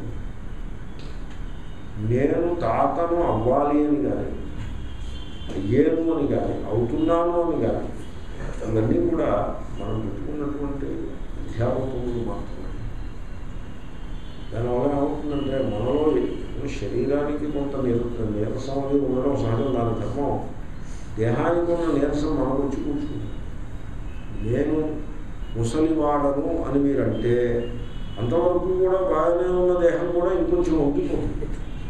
నేను తాతను అవ్వాలి అని కానీ అయ్యేను అని కానీ అవుతున్నాను అని కానీ ఇవన్నీ కూడా మనం పెట్టుకున్నటువంటి అధ్యాపకములు మాత్రమే దానివల్ల ఏమవుతుందంటే మనలో శరీరానికి కొంత నీర నీరసం అనేది ఉండడం సహజం దాని ధర్మం దేహానికి ఉన్న నీరసం మనం వచ్చి కూర్చుంది నేను ముసలివాడను అని మీరంటే అంతవరకు కూడా బాగానే ఉన్న దేహం కూడా ఇంకొంచెం వంగిపోతుంది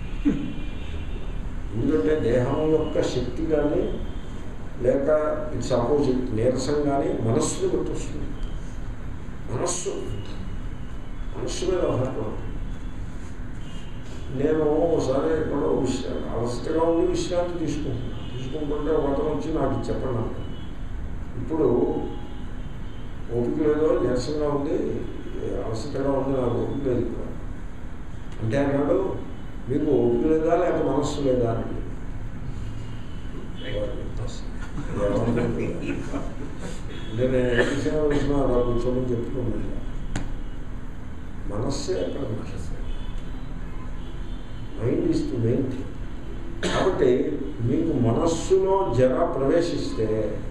ఎందుకంటే దేహం యొక్క శక్తి కానీ లేక ఇట్స్ అపోజిట్ నీరసం కానీ మనస్సుని బట్టి వస్తుంది మనస్సు మనస్సు మీద ఆధారపడుతుంది నేను ఒకసారి ఎక్కడో విశ్రా అలసటగా ఉండి విశ్రాంతి తీసుకుంటున్నాను తీసుకుంటుంటే ఒక అతను వచ్చి నాకు ఇది చెప్పండి అన్నాడు. ఇప్పుడు ఓపిక లేదో నీరసంగా ఉంది అలసటగా ఉంది నాకు ఓపిక లేదు ఇప్పుడు. అంటే అన్నాడు మీకు ఓపిక లేదా లేక మనస్సు లేదా అని అంటే నేను ఏం చేసాను తెలిసిన అలా కూర్చోమని చెప్పుకున్నాను మనస్సే అక్కడ మనస్సు mind is the main thing కాబట్టి మీకు మనస్సులో జర ప్రవేశిస్తే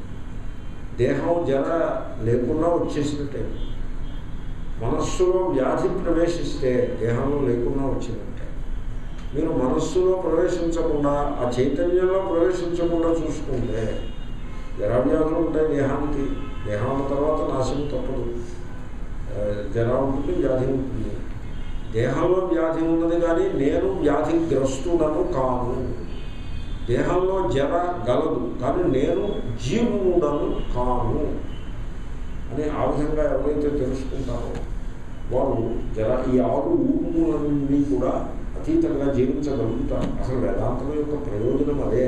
దేహం జర లేకుండా వచ్చేసినట్టే మనస్సులో వ్యాధి ప్రవేశిస్తే దేహంలో లేకుండా వచ్చినట్టే మీరు మనస్సులో ప్రవేశించకుండా ఆ చైతన్యంలో ప్రవేశించకుండా చూసుకుంటే జరా వ్యాధులు ఉంటాయి దేహానికి దేహం తర్వాత నాశనం తప్పదు ఆ, జర ఉంటుంది వ్యాధి ఉంటుంది దేహంలో వ్యాధి ఉన్నది కానీ నేను వ్యాధిగ్రస్తుడను కాను దేహంలో జర గలదు కానీ నేను జీవుడను కాను అని ఆ విధంగా ఎవరైతే తెలుసుకుంటారో వారు జర ఈ ఆరు ఊర్ములన్నీ కూడా అతీతంగా జీవించగలుగుతారు అసలు వేదాంతం యొక్క ప్రయోజనం అదే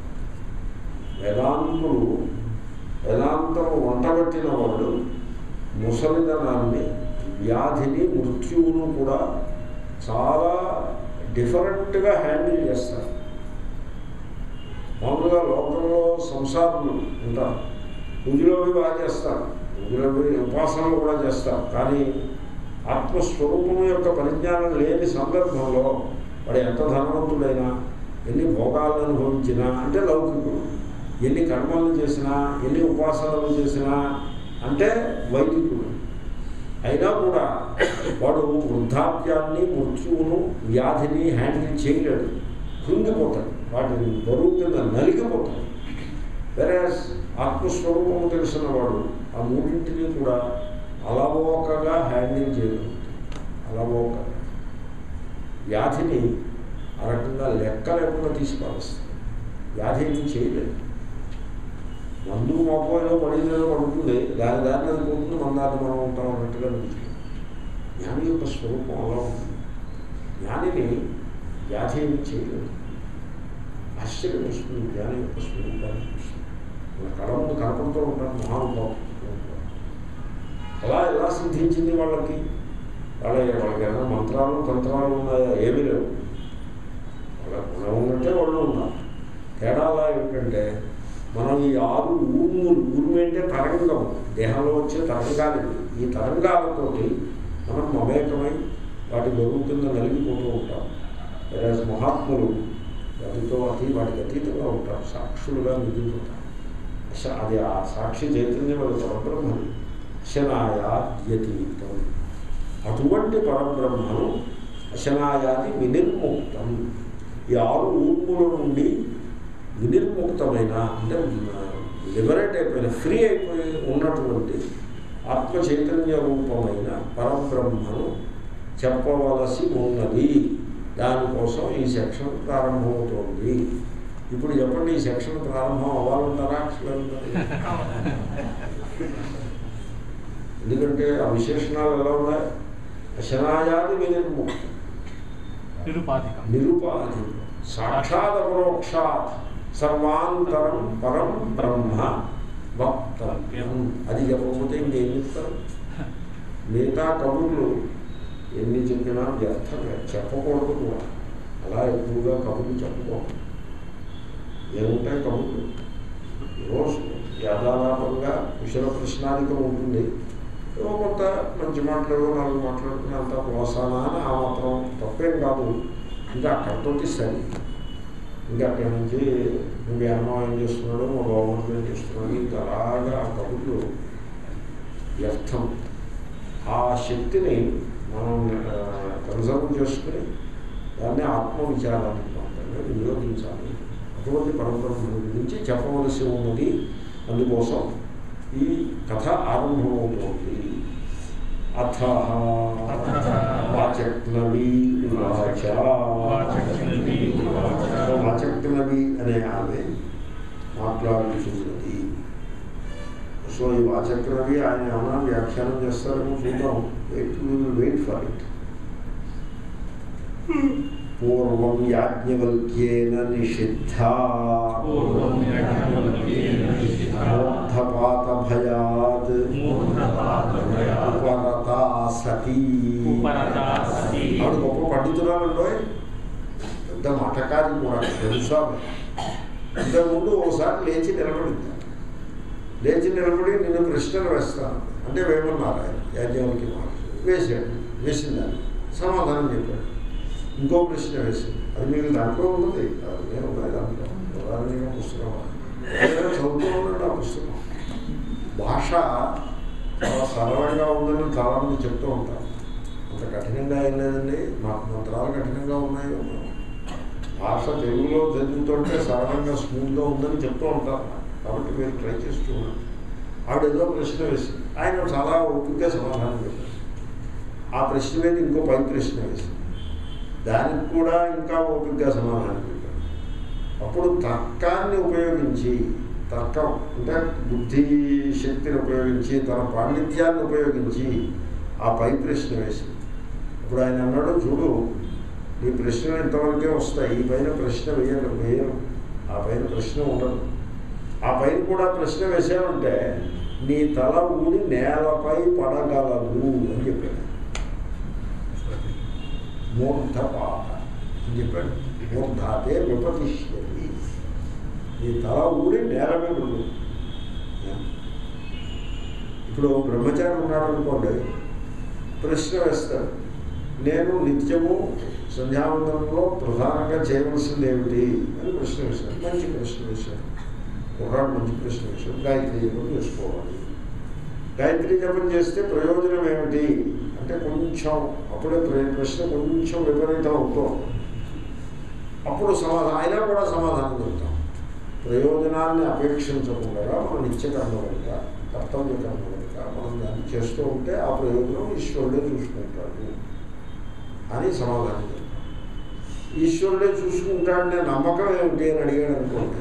వేదాంతులు వేదాంతం వంటబట్టిన వాళ్ళు ముసలిదనాన్ని వ్యాధిని మృత్యువును కూడా చాలా డిఫరెంట్గా హ్యాండిల్ చేస్తారు మామూలుగా లోకంలో సంసారులు ఉంటారు పూజలో అవి బాగా చేస్తారు పూజలో అవి ఉపాసనలు కూడా చేస్తారు కానీ ఆత్మస్వరూపం యొక్క పరిజ్ఞానం లేని సందర్భంలో వాడు ఎంత ధనవంతుడైనా ఎన్ని భోగాలను అనుభవించినా అంటే లౌకికుడు ఎన్ని కర్మలను చేసినా ఎన్ని ఉపాసనలు చేసినా అంటే వైదికుడు అయినా కూడా వాడు వృద్ధాప్యాన్ని మృత్యువును వ్యాధిని హ్యాండిల్ చేయలేడు కృంగిపోతాడు వాటిని బరువు కింద నలిగిపోతాడు వేరే ఆత్మస్వరూపము తెలిసిన వాడు ఆ మూడింటిని కూడా అలవోకగా హ్యాండిల్ చేయగలుగుతాడు అలవోక వ్యాధిని ఆ రకంగా లెక్క లేకుండా తీసుకువస్తాడు వ్యాధి ఏమీ చేయలేదు మందు మొక్కలో పడిందో పడుతుంది దాని దారిని అది పోతుంది మన దాన్ని మనం ఉంటాం అన్నట్టుగా నిలిచిపోయింది జ్ఞాని యొక్క స్వరూపం అలా ఉంటుంది జ్ఞానిని వ్యాధి ఏమి చేయలేదు ఆశ్చర్యం వస్తుంది జ్ఞాని యొక్క స్వరూపాన్ని చూస్తుంది మన కళ ముందు కనపడుతూ ఉంటారు మహానుభావం అలా ఎలా సిద్ధించింది వాళ్ళకి వాళ్ళ వాళ్ళకి ఏమైనా మంత్రాలు తంత్రాలు ఉన్నాయా ఏమీ లేవు వాళ్ళ గుణం ఉన్నట్టే వాళ్ళు ఉన్నారు తేడా అలా ఏమిటంటే మనం ఈ ఆరు ఊర్ములు ఊర్మి అంటే తరంగం దేహంలో వచ్చే తరంగాలు ఇవి. ఈ తరంగాలతోటి మనం మమేకమై వాటి బరువు కింద నలిగిపోతూ ఉంటాం వేరే మహాత్ములు వాటితో అతి వాటికి అతీతంగా ఉంటారు సాక్షులుగా మిగిలిపోతారు అశ- అది ఆ సాక్షి చైతన్యం అది పరబ్రహ్మని అశనాయాద్యతీతం అటువంటి పరబ్రహ్మను అశనాయాది వినిర్ముక్తం ఈ ఆరు ఊర్ముల నుండి వినిర్ముక్తమైన అంటే లిబరేట్ అయిపోయిన ఫ్రీ అయిపోయి ఉన్నటువంటి ఆత్మ చైతన్య రూపమైన పరబ్రహ్మను చెప్పవలసి ఉన్నది దానికోసం ఈ సెక్షన్ ప్రారంభమవుతోంది ఇప్పుడు చెప్పండి ఈ సెక్షన్ ప్రారంభం అవ్వాలంటారా అక్షరాలంటారా? ఎందుకంటే ఆ విశేషణాలు ఎలా ఉన్నాయి అశనాయాది వినిర్ముక్తం
నిరుపాధికం
నిరుపాధి సాక్షాత్ పరోక్షాత్ సర్వాంతరం పరం బ్రహ్మ వక్తవ్యం అది చెప్పకపోతే ఇంకేం చెప్తారు మిగతా కబుర్లు ఎన్ని చెప్పినా వ్యర్థమే చెప్పకూడదు కూడా అలా ఎక్కువగా కబుర్లు చెప్పుకోకూడదు ఏముంటాయి కబుర్లు ఏవో యాదాలాపంగా కుశల ప్రశ్నాధికం ఉంటుంది ఏవో కొంత మంచి మాట్లాడు నాలుగు మాట్లాడుకుని అంతా ప్రోత్సాహన అని ఆ మాత్రం తప్పేం కాదు ఇంకా అక్కడితోటి సరి ఇంకా అక్కడి నుంచి ఇంకా అన్నం ఏం చేస్తున్నాడు మా గవర్నమెంట్ ఏం చేస్తున్నాడు ఇంకా అలాగా ఆ కబుర్లు వ్యర్థం ఆ శక్తిని మనం కన్సర్వ్ చేసుకుని దాన్ని ఆత్మవిచారానికి మాత్రమే వినియోగించాలి అటువంటి పరంపరను గురించి చెప్పవలసి ఉన్నది అందుకోసం ఈ కథ ఆరంభమవుతోంది అథ వాచక్నవి వాచ
వాచక్నవీ ఉవాచ.
వాచక్నవి అనే ఆమె మాట్లాడుతున్నది సో ఈ వాచక్రవి ఆయన ఏమైనా వ్యాఖ్యానం చేస్తారేమో చూద్దాం wait will wait for it పూర్వం యాజ్ఞవల్క్యేన నిషిద్ధ
పూర్వం యాజ్ఞవల్క్యేన నిషిద్ధా.
మూర్ధపాత భయాత్
మూర్ధపాత భయాత్
ఉపరతా సతీ
ఉపరతా సతీ.
ఆవిడ గొప్ప పండితురాలండో పెద్ద మఠకారి కూడా తెలుసా ఇంతకుముందు ఓసారి లేచి నిలబడింది లేచి నిలబడి నిన్ను ప్రశ్నలు వేస్తాను అంటే వేమన్నారు ఆయన యాజ్ఞవల్కి మాట వేసాడు వేసిందాన్ని సమాధానం చెప్పాడు ఇంకో ప్రశ్న వేసింది అది మీకు దాంట్లో ఉన్నది అది నేను ఉన్నాయి దాంట్లో ఉదాహరణ పుస్తకం ఏదైనా చదువుతూ ఉండండి ఆ పుస్తకం భాష చాలా సరళంగా ఉందని చాలామంది చెప్తూ ఉంటారు అంత కఠినంగా ఏం లేదండి మా మంత్రాలు కఠినంగా ఉన్నాయో భాష తెలుగులో చదువుతుంటే సరళంగా స్మూత్గా ఉందని చెప్తూ ఉంటారు కాబట్టి మీరు ట్రై చేస్తూ ఉన్నారు ఆవిడ ఏదో ప్రశ్న వేసింది ఆయన చాలా ఓపికగా సమాధానం చెప్పారు ఆ ప్రశ్న మీద ఇంకో పై ప్రశ్న వేసింది దానికి కూడా ఇంకా ఓపికగా సమాధానం చెప్పారు అప్పుడు తర్కాన్ని ఉపయోగించి తర్కం అంటే బుద్ధి శక్తిని ఉపయోగించి తన పాండిత్యాన్ని ఉపయోగించి ఆ పై ప్రశ్న వేసింది ఇప్పుడు ఆయన అన్నాడు చూడు ఈ ప్రశ్నలు ఇంతవరకే వస్తాయి ఈ పైన ప్రశ్న వేయరు వేయరు ఆ పైన ప్రశ్న ఉండదు ఆ పైన కూడా ప్రశ్న వేసామంటే నీ తల ఊడి నేలపై పడగలదు అని చెప్పాడు మూర్ధపాత అని చెప్పాడు మూర్ధాతే విపతిష్యతి నీ తల ఊడి నేల మీద ఉండు ఇప్పుడు బ్రహ్మచారి ఉన్నాడు అనుకోండి ప్రశ్న వేస్తాడు నేను నిత్యము సంధ్యావందనంలో ప్రధానంగా చేయవలసింది ఏమిటి అని ప్రశ్న వేశాను మంచి ప్రశ్న వేశాను కుర్రాడు మంచి ప్రశ్న వేశాడు గాయత్రి జపం చేసుకోవాలి గాయత్రి జపం చేస్తే ప్రయోజనం ఏమిటి అంటే కొంచెం అప్పుడే ప్ర- ప్రశ్న కొంచెం విపరీతం అవుతుంది అప్పుడు సమాధానం అయినా కూడా సమాధానం చెప్తాం ప్రయోజనాన్ని అపేక్షించకుండా మన నిత్య కర్మ కనుక కర్తవ్య కర్మ కనుక మనం దాన్ని చేస్తూ ఉంటే ఆ ప్రయోజనం ఈశ్వరుడే చూసుకుంటాడు అని సమాధానం చెప్తాం ఈశ్వరుడే చూసుకుంటాడనే నమ్మకం ఏమిటి అని అడిగాడు అనుకోండి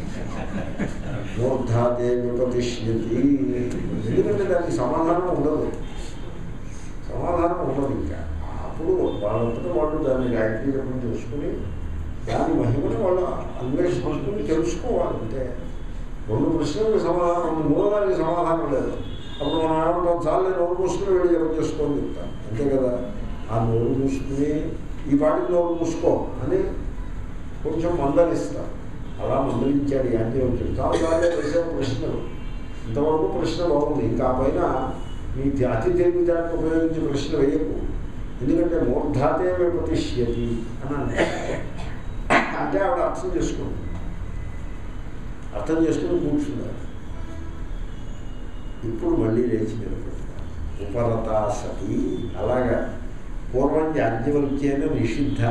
మూర్ధాతే విపతిష్యతి ఎందుకంటే దానికి సమాధానం ఉండదు సమాధానం ఉండదు ఇంకా అప్పుడు వాళ్ళంతటా వాళ్ళు దాన్ని గాయత్రి జపం చేసుకుని దాని మహిమని వాళ్ళు అన్వేషించుకుని తెలుసుకోవాలి అంతే రెండు ప్రశ్నలకు సమాధానం ఉంది మూడోదానికి సమాధానం లేదు అప్పుడు మనం ఏమంటాం చాలే నోరు మూసుకుని వెళ్ళి జపం చేసుకొని చెప్తాం అంతే కదా ఆ నోరు మూసుకుని ఈ పాటికి నోరు మూసుకో అని కొంచెం మందలిస్తాం అలా మందలించాడు యాంటీవచ్చుడు చాలా బాగా వేసే ప్రశ్నలు ఇంతవరకు ప్రశ్న బాగుంది ఇంకా ఆ పైన మీ అతి తెలివితేటను ఉపయోగించి ప్రశ్న వేయకు ఎందుకంటే మూర్ధాతే ప్రతిష్యతి అని అంటారు అంటే ఆవిడ అర్థం చేసుకుంది అర్థం చేసుకుని కూర్చున్నారు ఇప్పుడు మళ్ళీ లేచి నిలబెడతారు ఉపరత సతి అలాగా పూర్వం యాజ్ఞవల్క్యైన నిషిద్ధ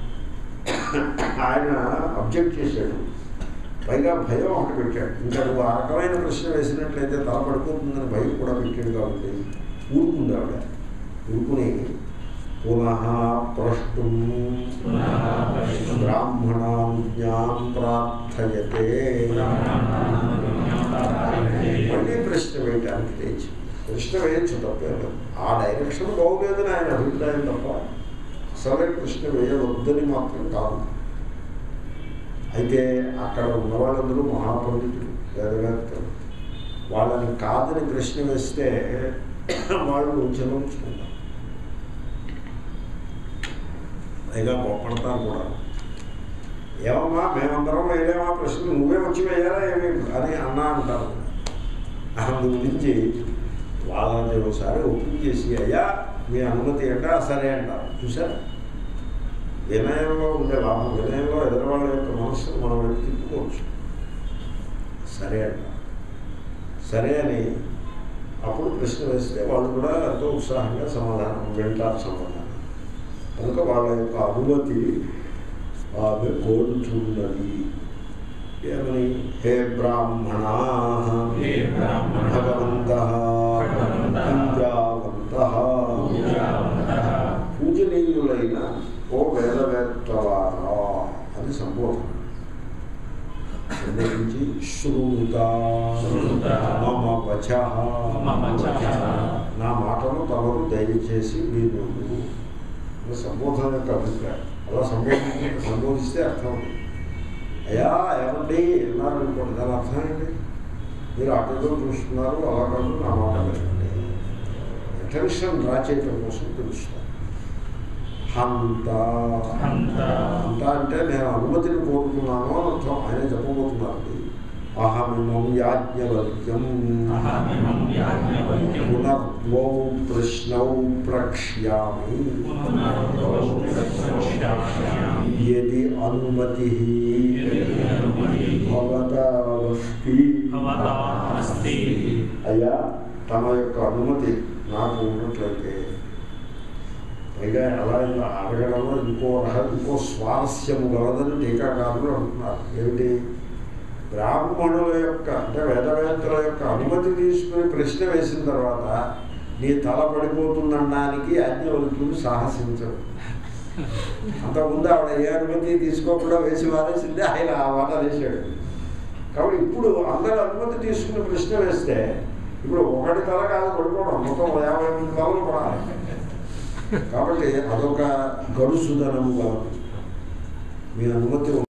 ఆయన అబ్జెక్ట్ చేశాడు పైగా భయం ఒకటి పెట్టాడు ఇంకా నువ్వు ఆ రకమైన ప్రశ్న వేసినట్లయితే తల పడిపోతుందని భయం కూడా పెట్టాడు కాబట్టి ఊరుకుంది ఆవిడ ఊరుకుని పునః ప్రష్టుం
పునః ప్రష్టుం
బ్రాహ్మణాజ్ఞాం ప్రార్థయతే మళ్ళీ ప్రశ్న వేయటానికి లేచి ప్రశ్న వేయచ్చు తప్పేలేదు ఆ డైరెక్షన్ బాగోలేదని ఆయన అభిప్రాయం తప్ప అసలే ప్రశ్న వేయవద్దని మాత్రం కాదు అయితే అక్కడ ఉన్న వాళ్ళందరూ మహాపండితులు వేదవేత్తలు వాళ్ళని కాదని ప్రశ్న వేస్తే వాళ్ళు చెల్లించుకుంటారు పైగా గొప్పడతారు కూడా ఏమమ్మా మేమందరం వేయలేమా ప్రశ్న నువ్వే వచ్చి వేయాలా ఏమి అని అన్నా అంటారు అందు గురించి వాళ్ళని ఒకసారి ఓపెన్ చేసి అయ్యా మీ అనుమతి అంటే "ఆ, సరే అంటారు చూసారా వినయంలో ఉండే లాభం వినయంలో ఎదురవాళ్ళ యొక్క మనస్సును మనం వెళ్ళి తిప్పుకోవచ్చు సరే అంటారు సరే అని అప్పుడు ప్రశ్న వేస్తే వాళ్ళు కూడా ఎంతో ఉత్సాహంగా సమాధానం వింటారు సమాధానం కనుక వాళ్ళ యొక్క అనుమతి ఆమె కోరుతున్నది ఏమని హే బ్రాహ్మణా
హే బ్రాహ్మణా,
భగవంత
భగవంతః,
పూజావంత
పూజావంతః,
పూజనీయులైన ఓ వేదవేత్తవారా అని సంబోధన సంబోధించి శ్రూత
శ్రూత
మమ వచ
మమ వచః
నా మాటను తమరు దయచేసి మీరు ఇది సంబోధన యొక్క అభిప్రాయం అలా సంబోధి సంబోధిస్తే అర్థం ఉంది అయ్యా ఏమండి అన్నారు అనుకోండి దాని అర్థం ఏంటి మీరు అటెందో చూస్తున్నారు అలా కాదు నా మాట వినండి అటెన్షన్ డ్రా చేయడం కోసం తెలుస్తారు హంత
హంత.
హంత అంటే నేను అనుమతిని కోరుతున్నాను అని అర్థం ఆయన చెప్పబోతున్నారు అహమిమం యాజ్ఞవల్క్యం
అహమిమం యాజ్ఞవల్క్యం
పునర్ద్వౌ ప్రశ్నౌ ప్రక్ష్యామి
పునర్దో ప్రశ్యామి
యది అనుమతి భవతావస్తి
భవతా అస్తి
అయ్యా తమ యొక్క అనుమతి నాకు ఉన్నట్లయితే పైగా అలా ఇలా అడగడంలో ఇంకో రహ ఇంకో స్వారస్యము గలదని టీకాకారులు అంటున్నారు ఏమిటి బ్రాహ్మణుల యొక్క అంటే వేదవేత్తల యొక్క అనుమతి తీసుకుని ప్రశ్న వేసిన తర్వాత నీ తల పడిపోతుందనడానికి యాజ్ఞవల్కుడు సాహసించడు అంతకుముందు ఆవిడ ఏ అనుమతి తీసుకోకుండా వేసి వారేసింది ఆయన ఆ మాట వేసాడు కాబట్టి ఇప్పుడు అందరు అనుమతి తీసుకుని ప్రశ్న వేస్తే ఇప్పుడు ఒకటి తల కాదు పడుకోవడం మొత్తం యాభై మంది తలలు పడాలి కాబట్టి అదొక గడుసుదనము కాదు మీ అనుమతి